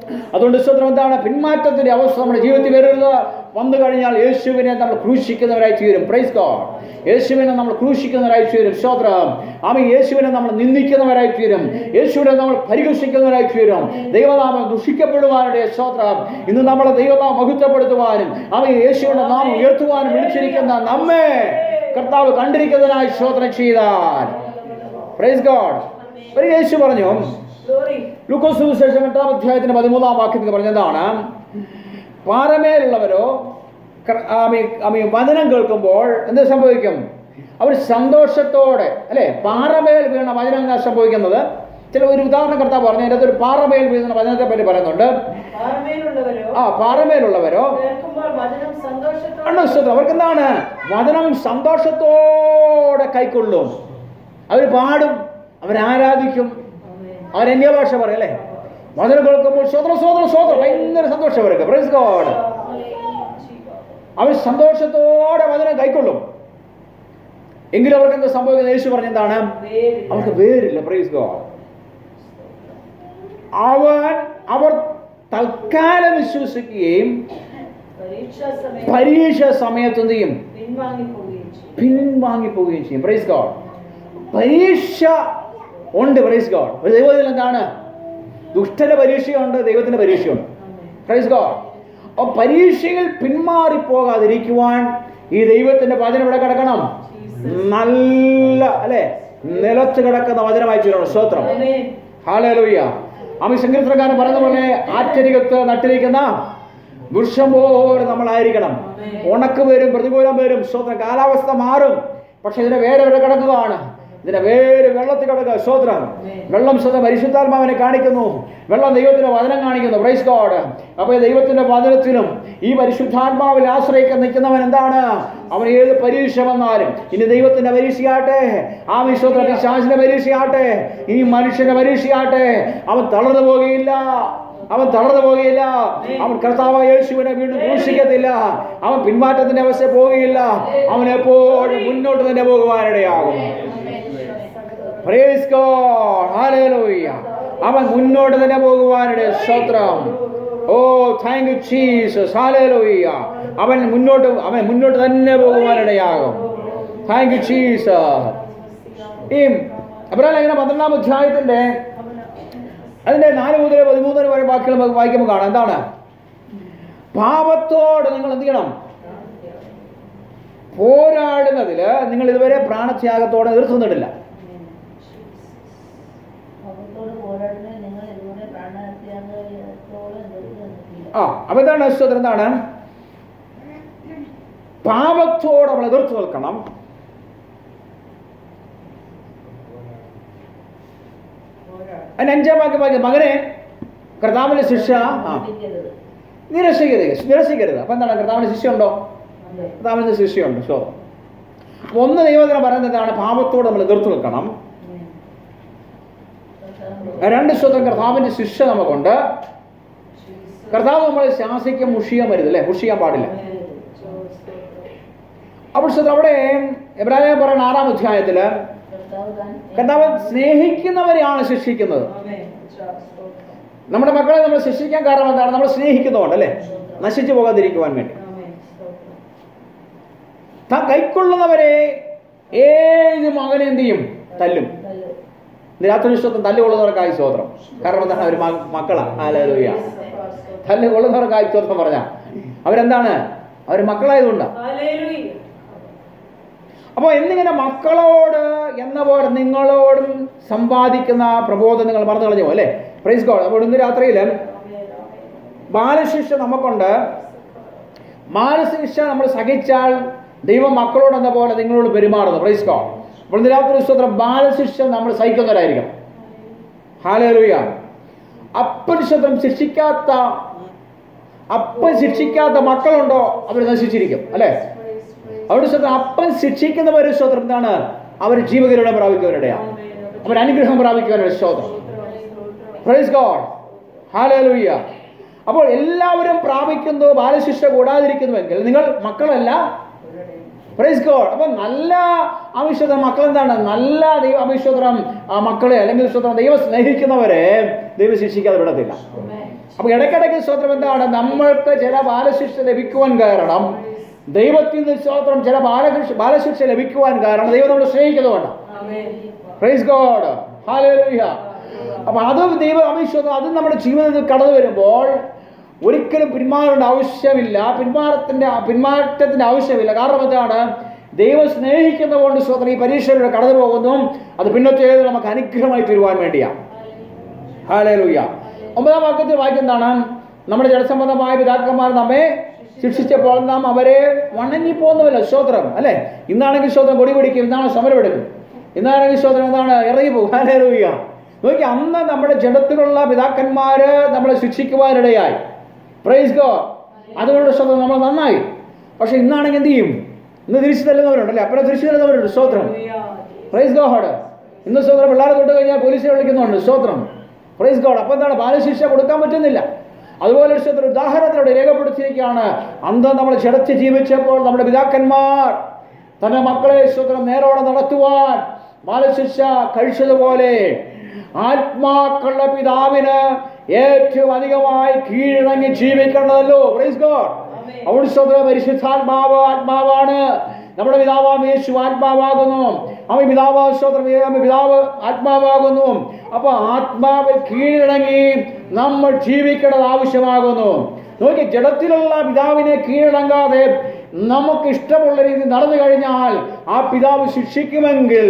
അതുകൊണ്ട് സ്വത്രം എന്താണ് പിന്മാറ്റത്തിന്റെ അവസ്ഥ നമ്മുടെ ജീവിതത്തിൽ വരുന്നത് വന്നു കഴിഞ്ഞാൽ യേശുവിനെ നമ്മൾ ക്രൂശിക്കുന്നവരായി തീരും പ്രൈസ് ഗോഡ് യേശുവിനെ നമ്മൾ ക്രൂശിക്കുന്നവരായി തീരും സ്തോത്രം ആമി യേശുവിനെ നമ്മൾ നിന്ദിക്കുന്നവരായി തീരും യേശുവിനെ നമ്മൾ പരിഹസിക്കുന്നവരായി തീരും ദൈവനാമം ദുഷിക്കപ്പെടുവാനുடைய സ്തോത്രം ഇന്ന് നമ്മളെ ദൈവനാമം മഹത്വപ്പെടുത്തുവാനും അവൻ യേശുവിന്റെ നാമം ഉയർത്തുവാനും വിളിച്ചിരിക്കുന്ന നമ്മെ കർത്താവ് കണ്ടിരിക്കുന്നതിനായി സ്തോത്രം ചെയ്താൽ പ്രൈസ് ഗോഡ് ഒരു യേശു പറഞ്ഞു ഗ്ലോറി ലൂക്കോസ് സുവിശേഷം എട്ടാം അധ്യായത്തിന്റെ പതിമൂന്നാം വാക്യത്തിൽ പറഞ്ഞതാണ് പാറമേലുള്ളവരോ ക്ര- ആമി- ആമി വചനം കേൾക്കുമ്പോൾ എന്ത് സംഭവിക്കും അവർ സന്തോഷത്തോടെ അല്ലെ പാറമേൽ വീണ വചനം എന്താ സംഭവിക്കുന്നത് ചില ഒരു ഉദാഹരണം കർത്താവ് പറഞ്ഞു അതിനകത്ത് ഒരു പാറമേൽ വീഴുന്ന വചനത്തെ പറ്റി പറയുന്നുണ്ട് പാറമേലുള്ളവരോ ആ പാറമേലുള്ളവരോ കേൾക്കുമ്പോൾ വചനം സന്തോഷത്തോടെ അണ്ടർസ്റ്റുഡ് അവർക്ക് എന്താണ് വചനം സന്തോഷത്തോടെ കൈക്കൊള്ളും അവർ പാടും അവരാരാധിക്കും അവരന്യ ഭാഷ പറയും അല്ലേ വചനം കേൾക്കുമ്പോൾ സ്വതന്ത്രം സ്വതന്ത്രം സ്വതന്ത്രം ഭയങ്കര സന്തോഷം അവർക്ക് പ്രൈസ് ഗോഡ് അവർ സന്തോഷത്തോടെ വചനം കൈക്കൊള്ളും എങ്കിലും അവർക്ക് എന്താ സംഭവിക്കുന്നത് യേശു പറഞ്ഞെന്താണ് വേരില്ല. അവർക്ക് വേരില്ല പ്രൈസ് ഗോഡ് അവൻ അവർ തൽക്കാലം വിശ്വസിക്കുകയും പരീക്ഷാ സമയത്ത് പരീക്ഷ സമയത്ത് എന്ത് ചെയ്യും പിൻവാങ്ങിപ്പോവുകയും ചെയ്യും പിൻവാങ്ങിപ്പോവുകയും ചെയ്യും പ്രൈസ് ഗോഡ് പരീക്ഷ ഉണ്ട് പ്രൈസ് ഗോഡ് ഒരു ദൈവത്തിൽ എന്താണ് ദുഷ്ടന്റെ പരീക്ഷയുണ്ട് ദൈവത്തിന്റെ പരീക്ഷയുണ്ട് പ്രൈസ് ഗോഡ് അപ്പൊ പരീക്ഷയിൽ പിന്മാറിപ്പോകാതിരിക്കുവാൻ ഈ ദൈവത്തിന്റെ വചനം ഇവിടെ കിടക്കണം നല്ല അല്ലെ നിലത്ത് കിടക്കുന്ന വചനമായി തീരണം സ്തോത്രം ആമേൻ. ഹാലൂയ്യ ആമി സങ്കീർത്തനക്കാരൻ പറഞ്ഞ പോലെ ആറ്റരികത്ത് നട്ടിരിക്കുന്ന വൃക്ഷം പോലെ നമ്മളായിരിക്കണം ഉണക്ക് വരും പ്രതികൂലം വരും സ്വന്തം കാലാവസ്ഥ മാറും പക്ഷെ ഇതിന്റെ വേര് ഇവിടെ കിടക്കുകയാണ് ഇതിന്റെ വേര് വെള്ളത്തിൽ കിടക്കുക സ്വത്രം വെള്ളം സ്വന്തം പരിശുദ്ധാത്മാവിനെ കാണിക്കുന്നു വെള്ളം ദൈവത്തിന്റെ വചനം കാണിക്കുന്നു പ്രൈസ് ഗോഡ് അപ്പൊ ഈ ദൈവത്തിന്റെ വചനത്തിലും ഈ പരിശുദ്ധാത്മാവിൽ ആശ്രയിക്കാൻ നിൽക്കുന്നവൻ എന്താണ് അവൻ ഏത് പരീക്ഷ വന്നാലും ഇനി ദൈവത്തിന്റെ പരീക്ഷയാട്ടെ ആ വിശ്വത്തിന്റെ പിശാചിന്റെ പരീക്ഷയാട്ടെ ഇനി മനുഷ്യന്റെ പരീക്ഷയാട്ടെ അവൻ തളർന്നു പോകുകയില്ല അവൻ തളർന്നു പോകുകയില്ല അവൻ കർത്താവ് യേശുവിനെ വീണ്ടും ക്രൂശിക്കത്തില്ല അവൻ പിന്മാറ്റത്തിന്റെ അവസ്ഥ പോവുകയില്ല അവൻ എപ്പോഴും മുന്നോട്ട് തന്നെ പോകുവാനിടയാകും Praise God. Hallelujah. അവൻ മുന്നോട്ട് തന്നെ പോകുവാനിടെ സ്തോത്രം oh thank you Jesus hallelujah അവൻ മുന്നോട്ട് അവൻ മുന്നോട്ട് തന്നെ പോകുവാനിടയാകും താങ്ക് യു ജീസസ് ഈ അബ്രാഹിം ലേഖനം പന്ത്രണ്ടാം അധ്യായത്തിന്റെ അതിന്റെ നാല് മുതൽ പതിമൂന്ന് വരെ വാക്കുകൾ നമുക്ക് വായിക്കുമ്പോൾ കാണാം എന്താണ് പാപത്തോട് നിങ്ങൾ എന്ത് ചെയ്യണം പോരാടുന്നതില് നിങ്ങൾ ഇതുവരെ പ്രാണത്യാഗത്തോടെ എതിർത്ത് നിന്നിട്ടില്ല പാപത്തോട് പോരാടുന്ന നിങ്ങൾ ഇതുപോലെ പ്രാണത്യാഗത്തോളം എതിർത്ത് ആ അപ്പൊ എന്താണ് സ്തോത്രം എന്താണ് പാപത്തോട് നമ്മൾ എതിർത്ത് നിൽക്കണം അതിന് അഞ്ചാം വാക്യം വായിക്കും മകനെ കർത്താവിന്റെ ശിക്ഷ ആ നിൽക്കരുത് നിരസിക്കരുത് നിരസിക്കരുത് അപ്പൊ എന്താണ് കർത്താവിന്റെ ശിക്ഷ ഉണ്ടോ അതെ കർത്താവിന്റെ ശിക്ഷയുണ്ട് സോ അപ്പൊ ഒന്ന് ദൈവത്തിന് പറയുന്നത് എന്താണ് പാപത്തോട് നമ്മൾ എതിർത്ത് നിൽക്കണം രണ്ട് സ്വന്തം കർത്താവിന്റെ ശിക്ഷ നമുക്കുണ്ട് കർത്താവ് നമ്മളെ ശാസിക്കാൻ മുഷിയാൻ വരുത് അല്ലേ മുഷിയാൻ പാടില്ല അപ്പോൾ സ്വന്തം അവിടെ എബ്രാഹിം പറയുന്ന ആറാം അധ്യായത്തില് കർത്താവ് താൻ കർത്താവ് സ്നേഹിക്കുന്നവരെയാണ് ശിക്ഷിക്കുന്നത് ആമേൻ. സ്തോത്രം. നമ്മുടെ മക്കളെ നമ്മൾ ശിക്ഷിക്കാൻ കാരണം എന്താണ് നമ്മൾ സ്നേഹിക്കുന്നതുകൊണ്ട് അല്ലേ നശിച്ചു പോകാതിരിക്കുവാൻ വേണ്ടി ആമേൻ. സ്തോത്രം. താൻ കൈക്കൊള്ളുന്നവരെ ഏത് മകനെ എന്ത് ചെയ്യും തല്ലും തല്ല് ഇന്ന് രാത്രി ഇഷ്ടത്തും തല്ലുകൊള്ളുന്നവർക്കായി സ്തോത്രം കാരണം എന്താണ് അവർ മക്കളാ ഹാലൂയ തല്ലുകൊള്ളുന്നവർക്കായി സ്തോത്രം പറഞ്ഞ അവരെന്താണ് അവർ മക്കളായതുകൊണ്ടാണ് ഹല്ലേലൂയ. അപ്പോൾ എന്നിങ്ങനെ മക്കളോട് എന്ന പോലെ നിങ്ങളോടും സമ്പാദിക്കുന്ന പ്രബോധനം നിങ്ങൾ മറന്നു കളഞ്ഞു അല്ലേ പ്രൈസ് ഗോഡ് അപ്പോൾ ഇന്ന് രാത്രിയിൽ ബാലശിക്ഷ നമുക്കുണ്ട് ബാലശിക്ഷ നമ്മൾ സഹിച്ചാൽ ദൈവം മക്കളോട് എന്ന പോലെ നിങ്ങളോട് പെരുമാറുന്നു പ്രൈസ് ഗോഡ് അപ്പോൾ ഇന്ന് രാത്രി സ്വന്തം ബാലശിക്ഷ നമ്മൾ സഹിക്കുന്നവരായിരിക്കണം ഹാലൂയ അപ്പൻ സ്വന്തം ശിക്ഷിക്കാത്ത അപ്പൻ ശിക്ഷിക്കാത്ത മക്കളുണ്ടോ അവർ നശിച്ചിരിക്കും അല്ലേ അവിടെ സ്വന്തം അപ്പൻ ശിക്ഷിക്കുന്നവർ സ്വതന്ത്രം എന്താണ് അവർ ജീവകരുടെ പ്രാപിക്കുന്നവരുടെയാണ് അവർ അനുഗ്രഹം പ്രാപിക്കുന്നവരുടെ സ്വതന്ത്രം പ്രൈസ് ഗോഡ് ഹാലൂയ്യ അപ്പോൾ എല്ലാവരും പ്രാപിക്കുന്നു ബാലശിക്ഷ കൂടാതിരിക്കുന്നുവെങ്കിൽ നിങ്ങൾ മക്കളല്ല പ്രൈസ് ഗോഡ് അപ്പൊ നല്ല അവിശ്വതം മക്കൾ എന്താണ് നല്ല ദൈവ അവിശ്വതം മക്കളെ അല്ലെങ്കിൽ സ്വതം ദൈവം സ്നേഹിക്കുന്നവരെ ദൈവം ശിക്ഷിക്കാതെ വിടത്തില്ല അപ്പൊ ഇടയ്ക്കിടയ്ക്ക് സ്വതന്ത്രം എന്താണ് നമ്മൾക്ക് ചില ബാലശിക്ഷ ലഭിക്കുവാൻ കാരണം ദൈവത്തിൽ നിന്ന് സ്വതന്ത്രം ചില ബാലശിക്ഷ ബാലശിക്ഷ ലഭിക്കുവാൻ കാരണം ദൈവം നമ്മൾ സ്നേഹിക്കുന്നതുകൊണ്ടാണ് പ്രൈസ് ഗോഡ് ഹാലേലൂയ അപ്പൊ അത് ദൈവ അവിശ്വാസം അത് നമ്മുടെ ജീവിതത്തിൽ കടന്നു വരുമ്പോൾ ഒരിക്കലും പിന്മാറേണ്ട ആവശ്യമില്ല പിന്മാറത്തിന്റെ പിന്മാറ്റത്തിന്റെ ആവശ്യമില്ല കാരണം എന്താണ് ദൈവം സ്നേഹിക്കുന്നതുകൊണ്ട് സ്വതന്ത്രം ഈ പരീക്ഷയിലൂടെ കടന്നു പോകുന്നു അത് പിന്നത്തേത് നമുക്ക് അനുഗ്രഹമായി തീരുവാൻ വേണ്ടിയാണ് ഹാലേലൂയ ഒമ്പതാം വാക്യത്തിൽ വായിക്കുന്നതാണ് നമ്മുടെ ജനസംബന്ധമായ പിതാക്കന്മാർ നമ്മെ ശിക്ഷിച്ചപ്പോൾ നാം അവരെ വണങ്ങി പോകുന്നുവല്ല സ്തോത്രം അല്ലെ ഇന്നാണെങ്കിൽ സ്തോത്രം കൊടി പിടിക്കും ഇന്നാണ് സമരമെടുക്കും ഇന്നാണെങ്കിൽ സ്തോത്രം എന്താണ് ഇറങ്ങി പോകും ഹാലേലൂയ നോക്കി അന്ന് നമ്മുടെ ജഡത്തിലുള്ള പിതാക്കന്മാര് നമ്മളെ ശിക്ഷിക്കുവാനിടയായി പ്രൈസ് ഗോ അതുകൊണ്ട് സ്തോത്രം നമ്മൾ നന്നായി പക്ഷെ ഇന്നാണെങ്കിൽ എന്ത് ചെയ്യും ഇന്ന് തിരിച്ചു തല്ലുന്നവരുണ്ട് അല്ലെ അപ്പനെ തിരിച്ചു തല്ലുന്നവരുണ്ട് സ്തോത്രം പ്രൈസ് ഗോഡ് ഇന്ന് സ്തോത്രം പിള്ളേരെ തൊട്ട് കഴിഞ്ഞാൽ പോലീസിനെ വിളിക്കുന്നുണ്ട് സ്തോത്രം പ്രൈസ് ഗോഡ് അപ്പൊ എന്താണ് ബാലശിക്ഷ കൊടുക്കാൻ പറ്റുന്നില്ല അതുപോലെ ഒരു സ്തോത്രം ഉദാഹരണത്തിലൂടെ രേഖപ്പെടുത്തിയിരിക്കുകയാണ് അന്ന് നമ്മൾ ചിടച്ച് ജീവിച്ചപ്പോൾ നമ്മുടെ പിതാക്കന്മാർ തന്റെ മക്കളെ സ്തോത്രം നേരോടെ നടത്തുവാൻ ബാലശിക്ഷ കഴിച്ചതുപോലെ ആത്മാക്കളുടെ പിതാവിന് ഏറ്റവും അധികമായി കീഴടങ്ങി ജീവിക്കേണ്ടതല്ലോ പ്രൈസ് ഗോഡ് അവിടെ സ്വന്തം പരിശുദ്ധാത്മാവ് ആത്മാവാണ് നമ്മുടെ പിതാവാം യേശു ആത്മാവാകുന്നു അവൻ പിതാവ് സ്വതന്ത്രം അവൻ പിതാവ് ആത്മാവാകുന്നു അപ്പൊ ആത്മാവിൽ കീഴടങ്ങി നമ്മൾ ജീവിക്കേണ്ടത് ആവശ്യമാകുന്നു നോക്കി ജഡത്തിലുള്ള പിതാവിനെ കീഴടങ്ങാതെ നമുക്ക് ഇഷ്ടമുള്ള രീതിയിൽ നടന്നു കഴിഞ്ഞാൽ ആ പിതാവ് ശിക്ഷിക്കുമെങ്കിൽ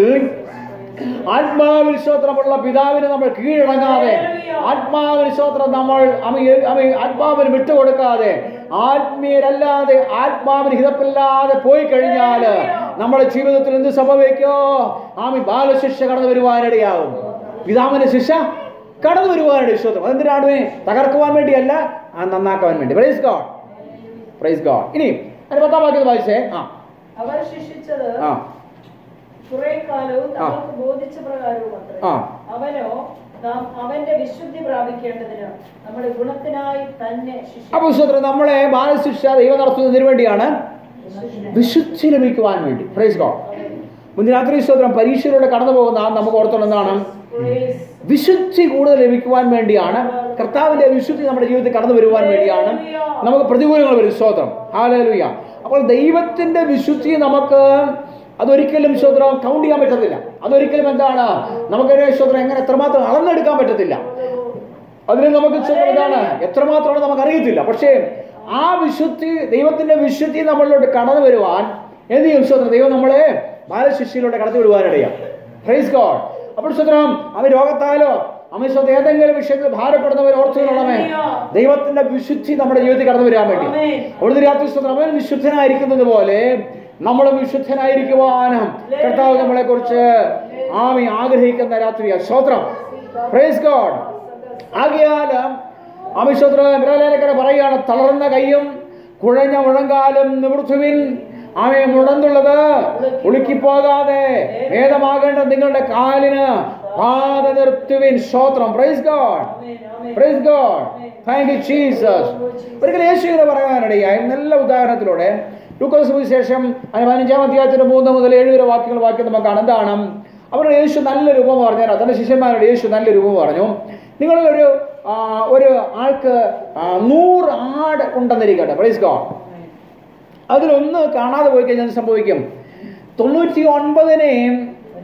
ആത്മാവിൽ സ്വത്രമുള്ള പിതാവിന് നമ്മൾ കീഴടങ്ങാതെ ആത്മാവിൽ സ്വത്രം നമ്മൾ അവ- അവ- ആത്മാവിന് വിട്ടുകൊടുക്കാതെ ആത്മീയരല്ലാതെ ആത്മാവിന് ഹിതപ്പില്ലാതെ പോയി കഴിഞ്ഞാൽ നമ്മുടെ ജീവിതത്തിൽ എന്ത് സംഭവിക്കോ ആമി ബാലശിക്ഷ കടന്നു വരുവാനിടയാവും പിതാവിന്റെ ശിക്ഷ കടന്നു വരുവാനിട സ്വത്രം അതെന്തിനാണ് തകർക്കുവാൻ വേണ്ടിയല്ല ആ നന്നാക്കാൻ വേണ്ടി പ്രൈസ് ഗോഡ് പ്രൈസ് ഗോഡ് ഇനി അതിന് പത്താം വാക്യം വായിച്ചേ ആ അവർ ശിക്ഷിച്ചത് ആ കുറെ കാലവും തങ്ങൾക്ക് ബോധിച്ച പ്രകാരവും അത്രേ ആ. അവനോ നാം അവന്റെ വിശുദ്ധി പ്രാപിക്കേണ്ടതിന് നമ്മുടെ ഗുണത്തിനായി തന്നെ ശിക്ഷ അപ്പൊ സ്വത്രം നമ്മളെ ബാലശിക്ഷ ദൈവം നടത്തുന്നതിന് വേണ്ടിയാണ് വിശുദ്ധി ലഭിക്കുവാൻ വേണ്ടി പ്രൈസ് ഗോഡ് മുന്നിൽ രാത്രി സ്വത്രം പരീക്ഷയിലൂടെ കടന്നു പോകുന്ന ആ നമുക്ക് ഓർത്തോളം എന്താണ് വിശുദ്ധി കൂടുതൽ ലഭിക്കുവാൻ വേണ്ടിയാണ് കർത്താവിന്റെ വിശുദ്ധി നമ്മുടെ ജീവിതത്തിൽ കടന്നു വരുവാൻ വേണ്ടിയാണ് നമുക്ക് പ്രതികൂലങ്ങൾ വരും സ്വത്രം ഹാലലുയ അപ്പോൾ ദൈവത്തിന്റെ വിശുദ്ധി നമുക്ക് അതൊരിക്കലും സ്വത്രം കൗണ്ട് ചെയ്യാൻ പറ്റത്തില്ല അതൊരിക്കലും എന്താണ് നമുക്കൊരു സ്വത്രം എങ്ങനെ എത്രമാത്രം അളന്നെടുക്കാൻ പറ്റത്തില്ല അതിന് നമുക്ക് സ്വന്തം എന്താണ് എത്രമാത്രമാണ് നമുക്ക് അറിയത്തില്ല പക്ഷേ ആ വിശുദ്ധി ദൈവത്തിന്റെ വിശുദ്ധി നമ്മളിലോട്ട് കടന്നു വരുവാൻ എന്ത് ചെയ്യും സ്വന്തം ദൈവം നമ്മളെ ബാലശിക്ഷയിലൂടെ കടന്നു വിടുവാനിടയാണ് പ്രൈസ് ഗോഡ് അപ്പോൾ സ്വത്രം അവൻ രോഗത്താലോ അവൻ സ്വന്തം ഏതെങ്കിലും വിഷയത്തിൽ ഭാരപ്പെടുന്നവർ ഓർത്തുകൊള്ളണമേ ദൈവത്തിന്റെ വിശുദ്ധി നമ്മുടെ ജീവിതത്തിൽ കടന്നു വരാൻ വേണ്ടി അവിടുന്ന് രാത്രി സ്വന്തം അവൻ വിശുദ്ധനായിരിക്കുന്നത് പോലെ നമ്മളും വിശുദ്ധനായിരിക്കുവാനും കർത്താവ് നമ്മളെ കുറിച്ച് ആമി ആഗ്രഹിക്കുന്ന രാത്രിയാ സ്തോത്രം പ്രൈസ് ഗോഡ് ആകിയാൽ അമിശ്വത്ര പറയുകയാണ് തളർന്ന കൈയും കുഴഞ്ഞ മുഴങ്കാലും നിവൃത്തുവിൻ ആമയെ മുടന്തുള്ളത് ഉളുക്കിപ്പോകാതെ ഭേദമാകേണ്ട നിങ്ങളുടെ കാലിന് പാത നിർത്തുവിൻ സ്തോത്രം praise God praise God thank you Jesus ഒരിക്കൽ യേശു ഇങ്ങനെ പറയാനിടയായി നല്ല ഉദാഹരണത്തിലൂടെ ലൂക്കോസ് സുവിശേഷം അതിന് പതിനഞ്ചാം അധ്യായത്തിന്റെ മൂന്ന് മുതൽ ഏഴ് വരെ വാക്യങ്ങൾ വാക്യം നമുക്ക് കാണാം എന്താണ് അവരുടെ യേശു നല്ല രൂപം പറഞ്ഞു തന്റെ ശിഷ്യന്മാരുടെ യേശു നല്ല രൂപം പറഞ്ഞു നിങ്ങൾ ഒരു ആ, ഒരു ആൾക്ക് ആ, നൂറ് ആട് ഉണ്ടെന്നിരിക്കട്ടെ പ്രൈസ് ഗോഡ് അതിലൊന്ന് കാണാതെ പോയി കഴിഞ്ഞാൽ എന്ത് സംഭവിക്കും തൊണ്ണൂറ്റി ഒൻപതിനെയും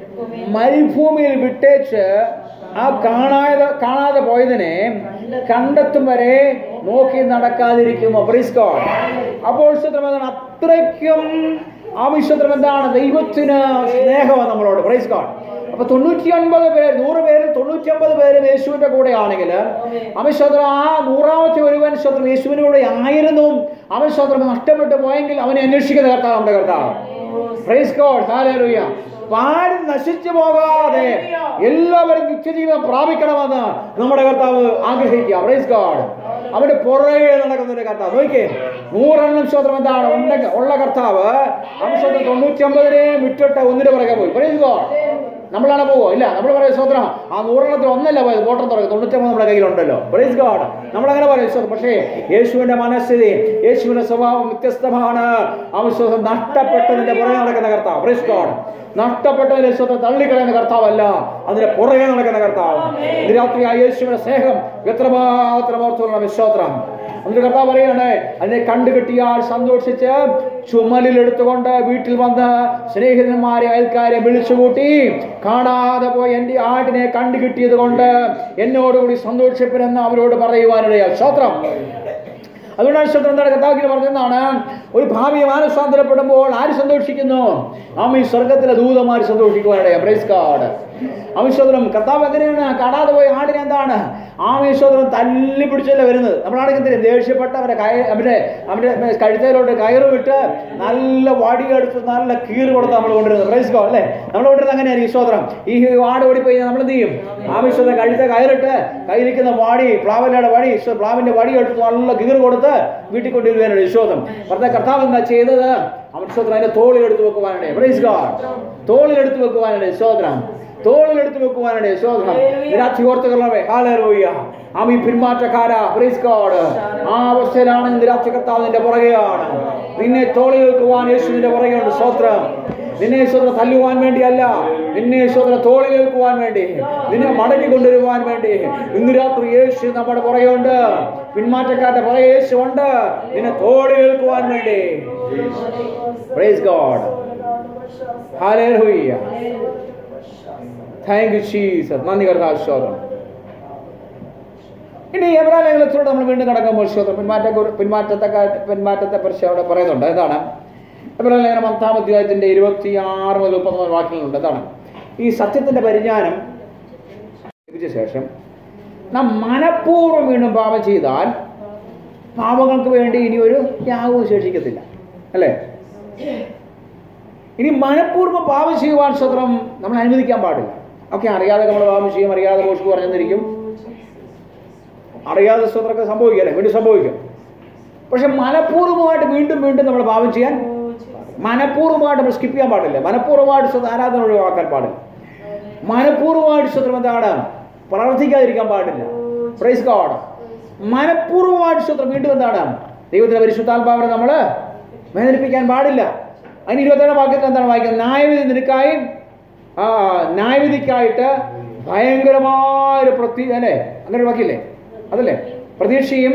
മരുഭൂമിയിൽ വിട്ടേച്ച് ആ കാണാതെ കാണാതെ പോയതിനെ കണ്ടെത്തും വരെ നോക്കി നടക്കാതിരിക്കുമോ പ്രൈസ് ഗോഡ് അപ്പോൾ സ്വത്രം എന്താണ് അത്രയ്ക്കും ആവശ്യത്രം എന്താണ് ദൈവത്തിന് സ്നേഹമാണ് നമ്മളോട് പ്രൈസ് ഗോഡ് അപ്പൊ തൊണ്ണൂറ്റി ഒൻപത് പേര് നൂറ് പേരിൽ തൊണ്ണൂറ്റി ഒമ്പത് പേരും യേശുവിന്റെ കൂടെ ആണെങ്കിൽ അവൻ സ്വത്രം ആ നൂറാമത്തെ ഒരുവൻ സ്വത്രം യേശുവിന്റെ കൂടെ ആയിരുന്നു അവൻ സ്വത്രം നഷ്ടപ്പെട്ടു പോയെങ്കിൽ അവനെ അന്വേഷിക്കുന്ന കർത്താവ് നമ്മുടെ കർത്താവ് പ്രൈസ് ഗോഡ് ഹാലേലൂയ ആരും നശിച്ചു പോകാതെ എല്ലാവരും നിത്യജീവിതം പ്രാപിക്കണമെന്ന് നമ്മുടെ കർത്താവ് ആഗ്രഹിക്കുക പ്രൈസ് ഗോഡ് അവന്റെ പുറകെ നടക്കുന്ന ഒരു കർത്താവ് നോക്കിയേ നൂറെണ്ണം സ്വത്രം എന്താണ് ഉണ്ടെങ്കിൽ ഉള്ള കർത്താവ് അവൻ സ്വന്തം തൊണ്ണൂറ്റി ഒമ്പതിനെ വിട്ടിട്ട് ഒന്നിന് പുറകെ പോയി പ്രൈസ് ഗോഡ് നമ്മളാണ് പോവോ ഇല്ല നമ്മൾ പറയും സ്വത്രം ആ നൂറെണ്ണത്തിൽ ഒന്നല്ല പോയത് കോട്ടം തുറക്കും തൊണ്ണൂറ്റൊമ്പത് നമ്മുടെ കയ്യിലുണ്ടല്ലോ പ്രൈസ് ഗോഡ് നമ്മളങ്ങനെ പറയും സ്വത്രം പക്ഷേ യേശുവിന്റെ മനസ്ഥിതി യേശുവിന്റെ സ്വഭാവം വ്യത്യസ്തമാണ് ആ വിശ്വാസം നഷ്ടപ്പെട്ടതിന്റെ പുറകെ നടക്കുന്ന കർത്താവ് പ്രൈസ് ഗോഡ് നഷ്ടപ്പെട്ടതിന്റെ സ്വന്തം തള്ളിക്കളയുന്ന കർത്താവല്ല അതിന്റെ പുറകെ നടക്കുന്ന കർത്താവ് ഇത് രാത്രി ആ യേശുവിന്റെ സ്നേഹം എത്രമാത്രം ഓർത്തുള്ള വിശ്വാസം എന്നിട്ട് കർത്താവ് പറയാണ് അതിനെ കണ്ടു കിട്ടിയാൽ സന്തോഷിച്ച് ചുമലിൽ എടുത്തുകൊണ്ട് വീട്ടിൽ വന്ന് സ്നേഹിതന്മാരെ അയൽക്കാരെ വിളിച്ചുകൂട്ടി കാണാതെ പോയി എൻ്റെ ആടിനെ കണ്ടു കിട്ടിയത് കൊണ്ട് എന്നോടുകൂടി സന്തോഷിപ്പിനെന്ന് അവരോട് പറയുവാനിടയാ സ്തോത്രം അതുകൊണ്ടാണ് ശത്രു എന്താണ് കർത്താവിന് പറഞ്ഞതാണ് ഒരു ഭാവിയെ മാനസാന്തരപ്പെടുമ്പോൾ ആര് സന്തോഷിക്കുന്നു ആമ ഈ സ്വർഗത്തിലെ ദൂതന്മാർ സന്തോഷിക്കുവാനിടയാ പ്രൈസ് കാർഡ് ആമീശ്വതരം കർത്താവ് എങ്ങനെയാണ് കാണാതെ പോയ ആടിനെ എന്താണ് ആമീശ്വതരം തല്ലി പിടിച്ചല്ലേ വരുന്നത് നമ്മളാണെങ്കിൽ എന്തിനും ദേഷ്യപ്പെട്ട് അവരെ കയ അവരുടെ അവരുടെ കഴുത്തേലോട്ട് കയറ് വിട്ട് നല്ല വടിയെടുത്ത് നല്ല കീറ് കൊടുത്ത് നമ്മൾ കൊണ്ടുവരുന്നത് പ്രൈസ് ഗോ അല്ലേ നമ്മൾ കൊണ്ടുവരുന്നത് അങ്ങനെയായിരിക്കും ഈശ്വതരം ഈ ആട് ഓടിപ്പോയി നമ്മൾ എന്ത് ചെയ്യും ആമീശ്വതം കഴുത്തെ കയറിട്ട് കയ്യിലിരിക്കുന്ന വാടി പ്ലാവലയുടെ വടി ഈശ്വ- പ്ലാവിന്റെ വടി എടുത്ത് നല്ല കീറ് കൊടുത്ത് വീട്ടിൽ കൊണ്ടുവരുവാനാണ് വിശ്വാസം പറഞ്ഞ കർത്താവ് എന്താ ചെയ്തത് അവൻ സ്വത്രം അതിന്റെ തോളിലെടുത്ത് വെക്കുവാനാണ് പ്രൈസ് ഗോഡ് തോളിലെടുത്ത് വെക്കുവാനാണ് സ്വത്രം തോളിലെടുത്ത് വെക്കുവാനാണ് സ്വത്രം രാത്രി ഓർത്തുകളവേ ഹാലൂയ്യ ആമി പിന്മാറ്റക്കാര പ്രൈസ് ഗോഡ് ആ അവസ്ഥയിലാണ് ഇന്ന് രാത്രി കർത്താവ് നിന്റെ പുറകെയാണ് നിന്നെ തോളിൽ വെക്കുവാൻ യേശുവിന്റെ പുറകെയുണ്ട് സ്വത്രം നിന്നെ സ്വത്ര തല്ലുവാൻ വേണ്ടിയല്ല നിന്നെ സ്വത്ര തോളിൽ വെക്കുവാൻ വേണ്ടി നിന്നെ മടക്കി കൊണ്ടുവരുവാൻ വേണ്ടി ഇന്ന് രാത്രി യേശു നമ്മുടെ പുറകെയുണ്ട് പിന്മാറ്റക്കാരുടെ പുറകെ യേശു ഉണ്ട് നിന്നെ തോളിൽ വെക്കുവാൻ വേണ്ടി praise God hallelujah thank you Jesus നന്ദി കർത്താവ് സ്തോത്രം ഇനി എബ്രാലേഖനത്തിലൂടെ നമ്മൾ വീണ്ടും കടക്കുമ്പോൾ സ്തോത്രം പിന്മാറ്റ പിന്മാറ്റത്തെ പിന്മാറ്റത്തെ കുറിച്ച് അവിടെ പറയുന്നുണ്ട് എന്താണ് എബ്രാലേഖനം പത്താം അധ്യായത്തിന്റെ ഇരുപത്തി ആറ് മുതൽ മുപ്പത്തൊമ്പത് വാക്യങ്ങളുണ്ട് എന്താണ് ഈ സത്യത്തിന്റെ പരിജ്ഞാനം ലഭിച്ച ശേഷം നാം മനഃപൂർവ്വം വീണ്ടും പാപം ചെയ്താൽ പാപങ്ങൾക്ക് വേണ്ടി ഇനി ഒരു യാഗവും ശേഷിക്കത്തില്ല അല്ലേ ഇനി മനഃപൂർവ്വം പാപം ചെയ്യുവാൻ സ്വത്രം നമ്മൾ അനുവദിക്കാൻ പാടില്ല ഓക്കെ അറിയാതെ നമ്മൾ പാപം ചെയ്യും അറിയാതെ പോസ്റ്റ് പറഞ്ഞെന്നിരിക്കും അറിയാതെ സ്വത്രമൊക്കെ സംഭവിക്കല്ലേ വീണ്ടും സംഭവിക്കും പക്ഷെ മനഃപൂർവ്വമായിട്ട് വീണ്ടും വീണ്ടും നമ്മൾ പാപം ചെയ്യാൻ മനഃപൂർവ്വമായിട്ട് നമ്മൾ സ്കിപ്പ് ചെയ്യാൻ പാടില്ല മനഃപൂർവ്വമായിട്ട് സ്വന്തം ആരാധന ഒഴിവാക്കാൻ പാടില്ല മനഃപൂർവ്വമായിട്ട് സ്വത്രം എന്താണ് പ്രവർത്തിക്കാതിരിക്കാൻ പാടില്ല പ്രൈസ് ഗോഡ് മനഃപൂർവ്വമായിട്ട് സ്വത്രം വീണ്ടും എന്താണ് ദൈവത്തിന്റെ പരിശുദ്ധാത്മാവിനെ നമ്മൾ വേദനിപ്പിക്കാൻ പാടില്ല അതിന് ഇരുപത്തേഴാം വാക്യത്തിൽ എന്താണ് വായിക്കുന്നത് ന്യായവിധി നിനക്കായി ആ ന്യായവിധിക്കായിട്ട് ഭയങ്കരമായ ഒരു പ്രതി അല്ലേ അങ്ങനെ ഒരു വാക്യല്ലേ അതല്ലേ പ്രതീക്ഷയും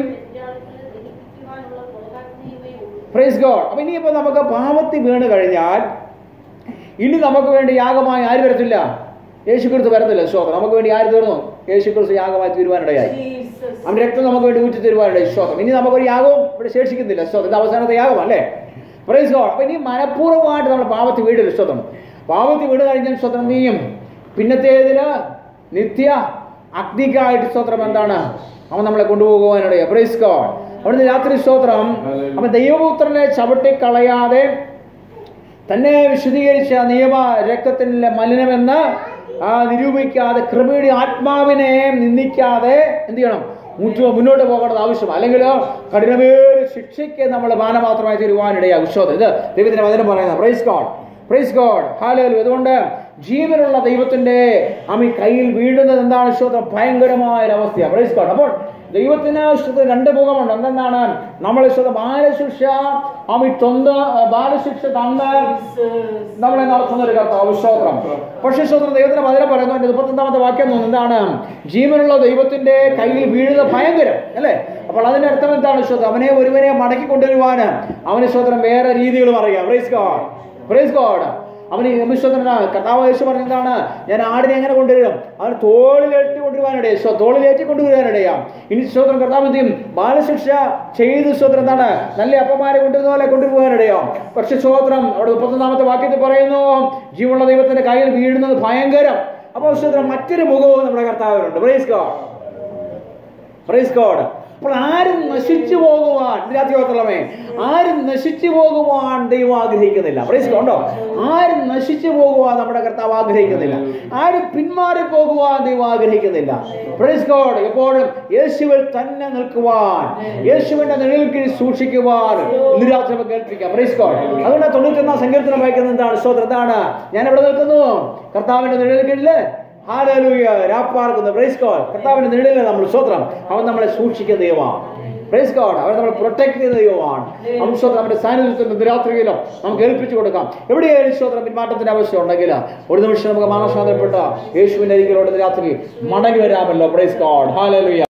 പ്രൈസ് ഗോഡ് അപ്പൊ ഇനിയിപ്പോ നമുക്ക് പാപത്തിൽ വീണ് കഴിഞ്ഞാൽ ഇനി നമുക്ക് വേണ്ടി യാഗമായി ആര് വരത്തില്ല യേശു ക്രിസ്തു വരത്തില്ല ശ്ലോകം നമുക്ക് വേണ്ടി ആര് തീർന്നു യേശു ക്രിസ്തു യാഗമായി തീരുവാനിടയായി അവന്റെ രക്തം നമുക്ക് വേണ്ടി ഊറ്റി തരുവാനിടയായി ശ്ലോകം ഇനി നമുക്കൊരു യാഗവും ഇവിടെ ശേഷിക്കുന്നില്ല ശ്ലോകം ഇത് അവസാനത്തെ യാഗം അല്ലേ പ്രൈസ് ഗോഡ് അപ്പൊ ഇനി മനഃപൂർവ്വമായിട്ട് നമ്മൾ പാപത്തിൽ വീടരുത് സ്വതം പാപത്തിൽ വീട് കഴിഞ്ഞാൽ സ്വതം നീയും പിന്നത്തേതില് നിത്യ അഗ്നിക്കായിട്ട് സ്തോത്രം എന്താണ് അവൻ നമ്മളെ കൊണ്ടുപോകുവാനിടയാ പ്രൈസ് ഗോഡ് അവിടുന്ന് രാത്രി സ്തോത്രം അവൻ ദൈവപുത്രനെ ചവിട്ടിക്കളയാതെ തന്നെ വിശദീകരിച്ച നിയമ രക്തത്തിലെ മലിനമെന്ന് ആ നിരൂപിക്കാതെ കൃപയുടെ ആത്മാവിനെ നിന്ദിക്കാതെ എന്ത് ചെയ്യണം മുറ്റു മുന്നോട്ട് പോകേണ്ടത് ആവശ്യം അല്ലെങ്കിൽ കഠിനമേറെ ശിക്ഷയ്ക്ക് നമ്മൾ മാനമാത്രമായി തീരുവാനിടയാകും വിശ്വാസം ഇത് ദൈവത്തിന്റെ വചനം പറയുന്നത് praise God praise God hallelujah അതുകൊണ്ട് ജീവനുള്ള ദൈവത്തിന്റെ അമി കയ്യിൽ വീഴുന്നത് എന്താണ് വിശ്വാസം ഭയങ്കരമായ ഒരു അവസ്ഥയാണ് പ്രൈസ് ഗോഡ് അപ്പോൾ ദൈവത്തിന് വിശ്വത്തിന് രണ്ട് മുഖമുണ്ട് എന്തെന്നാണ് നമ്മൾ വിശ്വസം ബാലശിക്ഷ അമി തൊന്ത ബാലശിക്ഷ തന്ന് നമ്മളെ നടത്തുന്ന ഒരു കർത്താവ് സ്തോത്രം പക്ഷേ സ്തോത്രം ദൈവത്തിന്റെ വചനം പറയുന്നു എന്റെ മുപ്പത്തൊന്നാമത്തെ വാക്യം തോന്നുന്നു എന്താണ് ജീവനുള്ള ദൈവത്തിന്റെ കയ്യിൽ വീഴുന്ന ഭയങ്കരം അല്ലേ അപ്പോൾ അതിന്റെ അർത്ഥം എന്താണ് സ്തോത്രം അവനെ ഒരുവനെ മടക്കി കൊണ്ടുവരുവാന് അവന് സ്തോത്രം വേറെ രീതികളും അറിയാം പ്രൈസ് ഗോഡ് പ്രൈസ് ഗോഡ് അവന് വിശ്വസന കർത്താവ് യേശു പറഞ്ഞതാണ് ഞാൻ ആടിനെ എങ്ങനെ കൊണ്ടുവരും അവൻ തോളിലേറ്റി കൊണ്ടുവരുവാനിടയെ സ്വ തോളിലേറ്റി കൊണ്ടുവരുവാനിടയാം ഇനി സ്വതന്ത്രം കർത്താവ് എന്ത് ചെയ്യും ബാലശിക്ഷ ചെയ്ത് സ്വതന്ത്രം എന്താണ് നല്ല അപ്പന്മാരെ കൊണ്ടുവരുന്ന പോലെ കൊണ്ടുപോകാനിടയാം പക്ഷെ സ്വതന്ത്രം അവിടെ മുപ്പത്തൊന്നാമത്തെ വാക്യത്തിൽ പറയുന്നു ജീവനുള്ള ദൈവത്തിന്റെ കയ്യിൽ വീഴുന്നത് ഭയങ്കരം അപ്പോൾ സ്വതന്ത്രം മറ്റൊരു മുഖവും നമ്മുടെ കർത്താവിനുണ്ട് പ്രൈസ് ഗോഡ് പ്രൈസ് ഗോഡ് അപ്പോൾ ആരും നശിച്ചു പോകുവാൻ രാത്രിയോത്തമേ ആരും നശിച്ചു പോകുവാൻ ദൈവം ആഗ്രഹിക്കുന്നില്ല പ്രൈസ് ഉണ്ടോ ആരും നശിച്ചു പോകുവാൻ നമ്മുടെ കർത്താവ് ആഗ്രഹിക്കുന്നില്ല ആരും പിന്മാറി പോകുവാൻ ദൈവം ആഗ്രഹിക്കുന്നില്ല പ്രൈസ് ഗോഡ് എപ്പോഴും യേശുവിൽ തന്നെ നിൽക്കുവാൻ യേശുവിന്റെ നിഴലിൽ കീഴിൽ സൂക്ഷിക്കുവാൻ ഇന്ന് രാത്രി നമുക്ക് കേൾപ്പിക്കാം പ്രൈസ് ഗോഡ് അതുകൊണ്ട് തൊണ്ണൂറ്റൊന്നാം സങ്കീർത്തനം വായിക്കുന്നത് എന്താണ് സ്തോത്രം എന്താണ് ഞാൻ എവിടെ നിൽക്കുന്നു കർത്താവിന്റെ നിഴലിൽ കീഴില് ഹാലലൂയ രാപ്പാർക്കുന്ന പ്രൈസ് ഗോഡ് കർത്താവിന്റെ നിഴലിൽ നമ്മൾ സ്തോത്രം അവൻ നമ്മളെ സൂക്ഷിക്കുന്ന ദൈവമാണ് പ്രൈസ് ഗോഡ് അവൻ നമ്മളെ പ്രൊട്ടക്ട് ചെയ്യുന്ന ദൈവമാണ് അവൻ സ്തോത്രം നമ്മുടെ സാന്നിധ്യത്തിൽ നിരാത്രിയിലോ നമുക്ക് ഏൽപ്പിച്ചു കൊടുക്കാം എവിടെയായാലും സ്തോത്രം പിന്മാറ്റത്തിന്റെ ആവശ്യം ഉണ്ടെങ്കിൽ ഒരു നിമിഷം നമുക്ക് മാനസാന്തരപ്പെട്ട യേശുവിന്റെ അരികിലോട്ട് രാത്രി മടങ്ങി വരാമല്ലോ പ്രൈസ് ഗോഡ് ഹാലലൂയ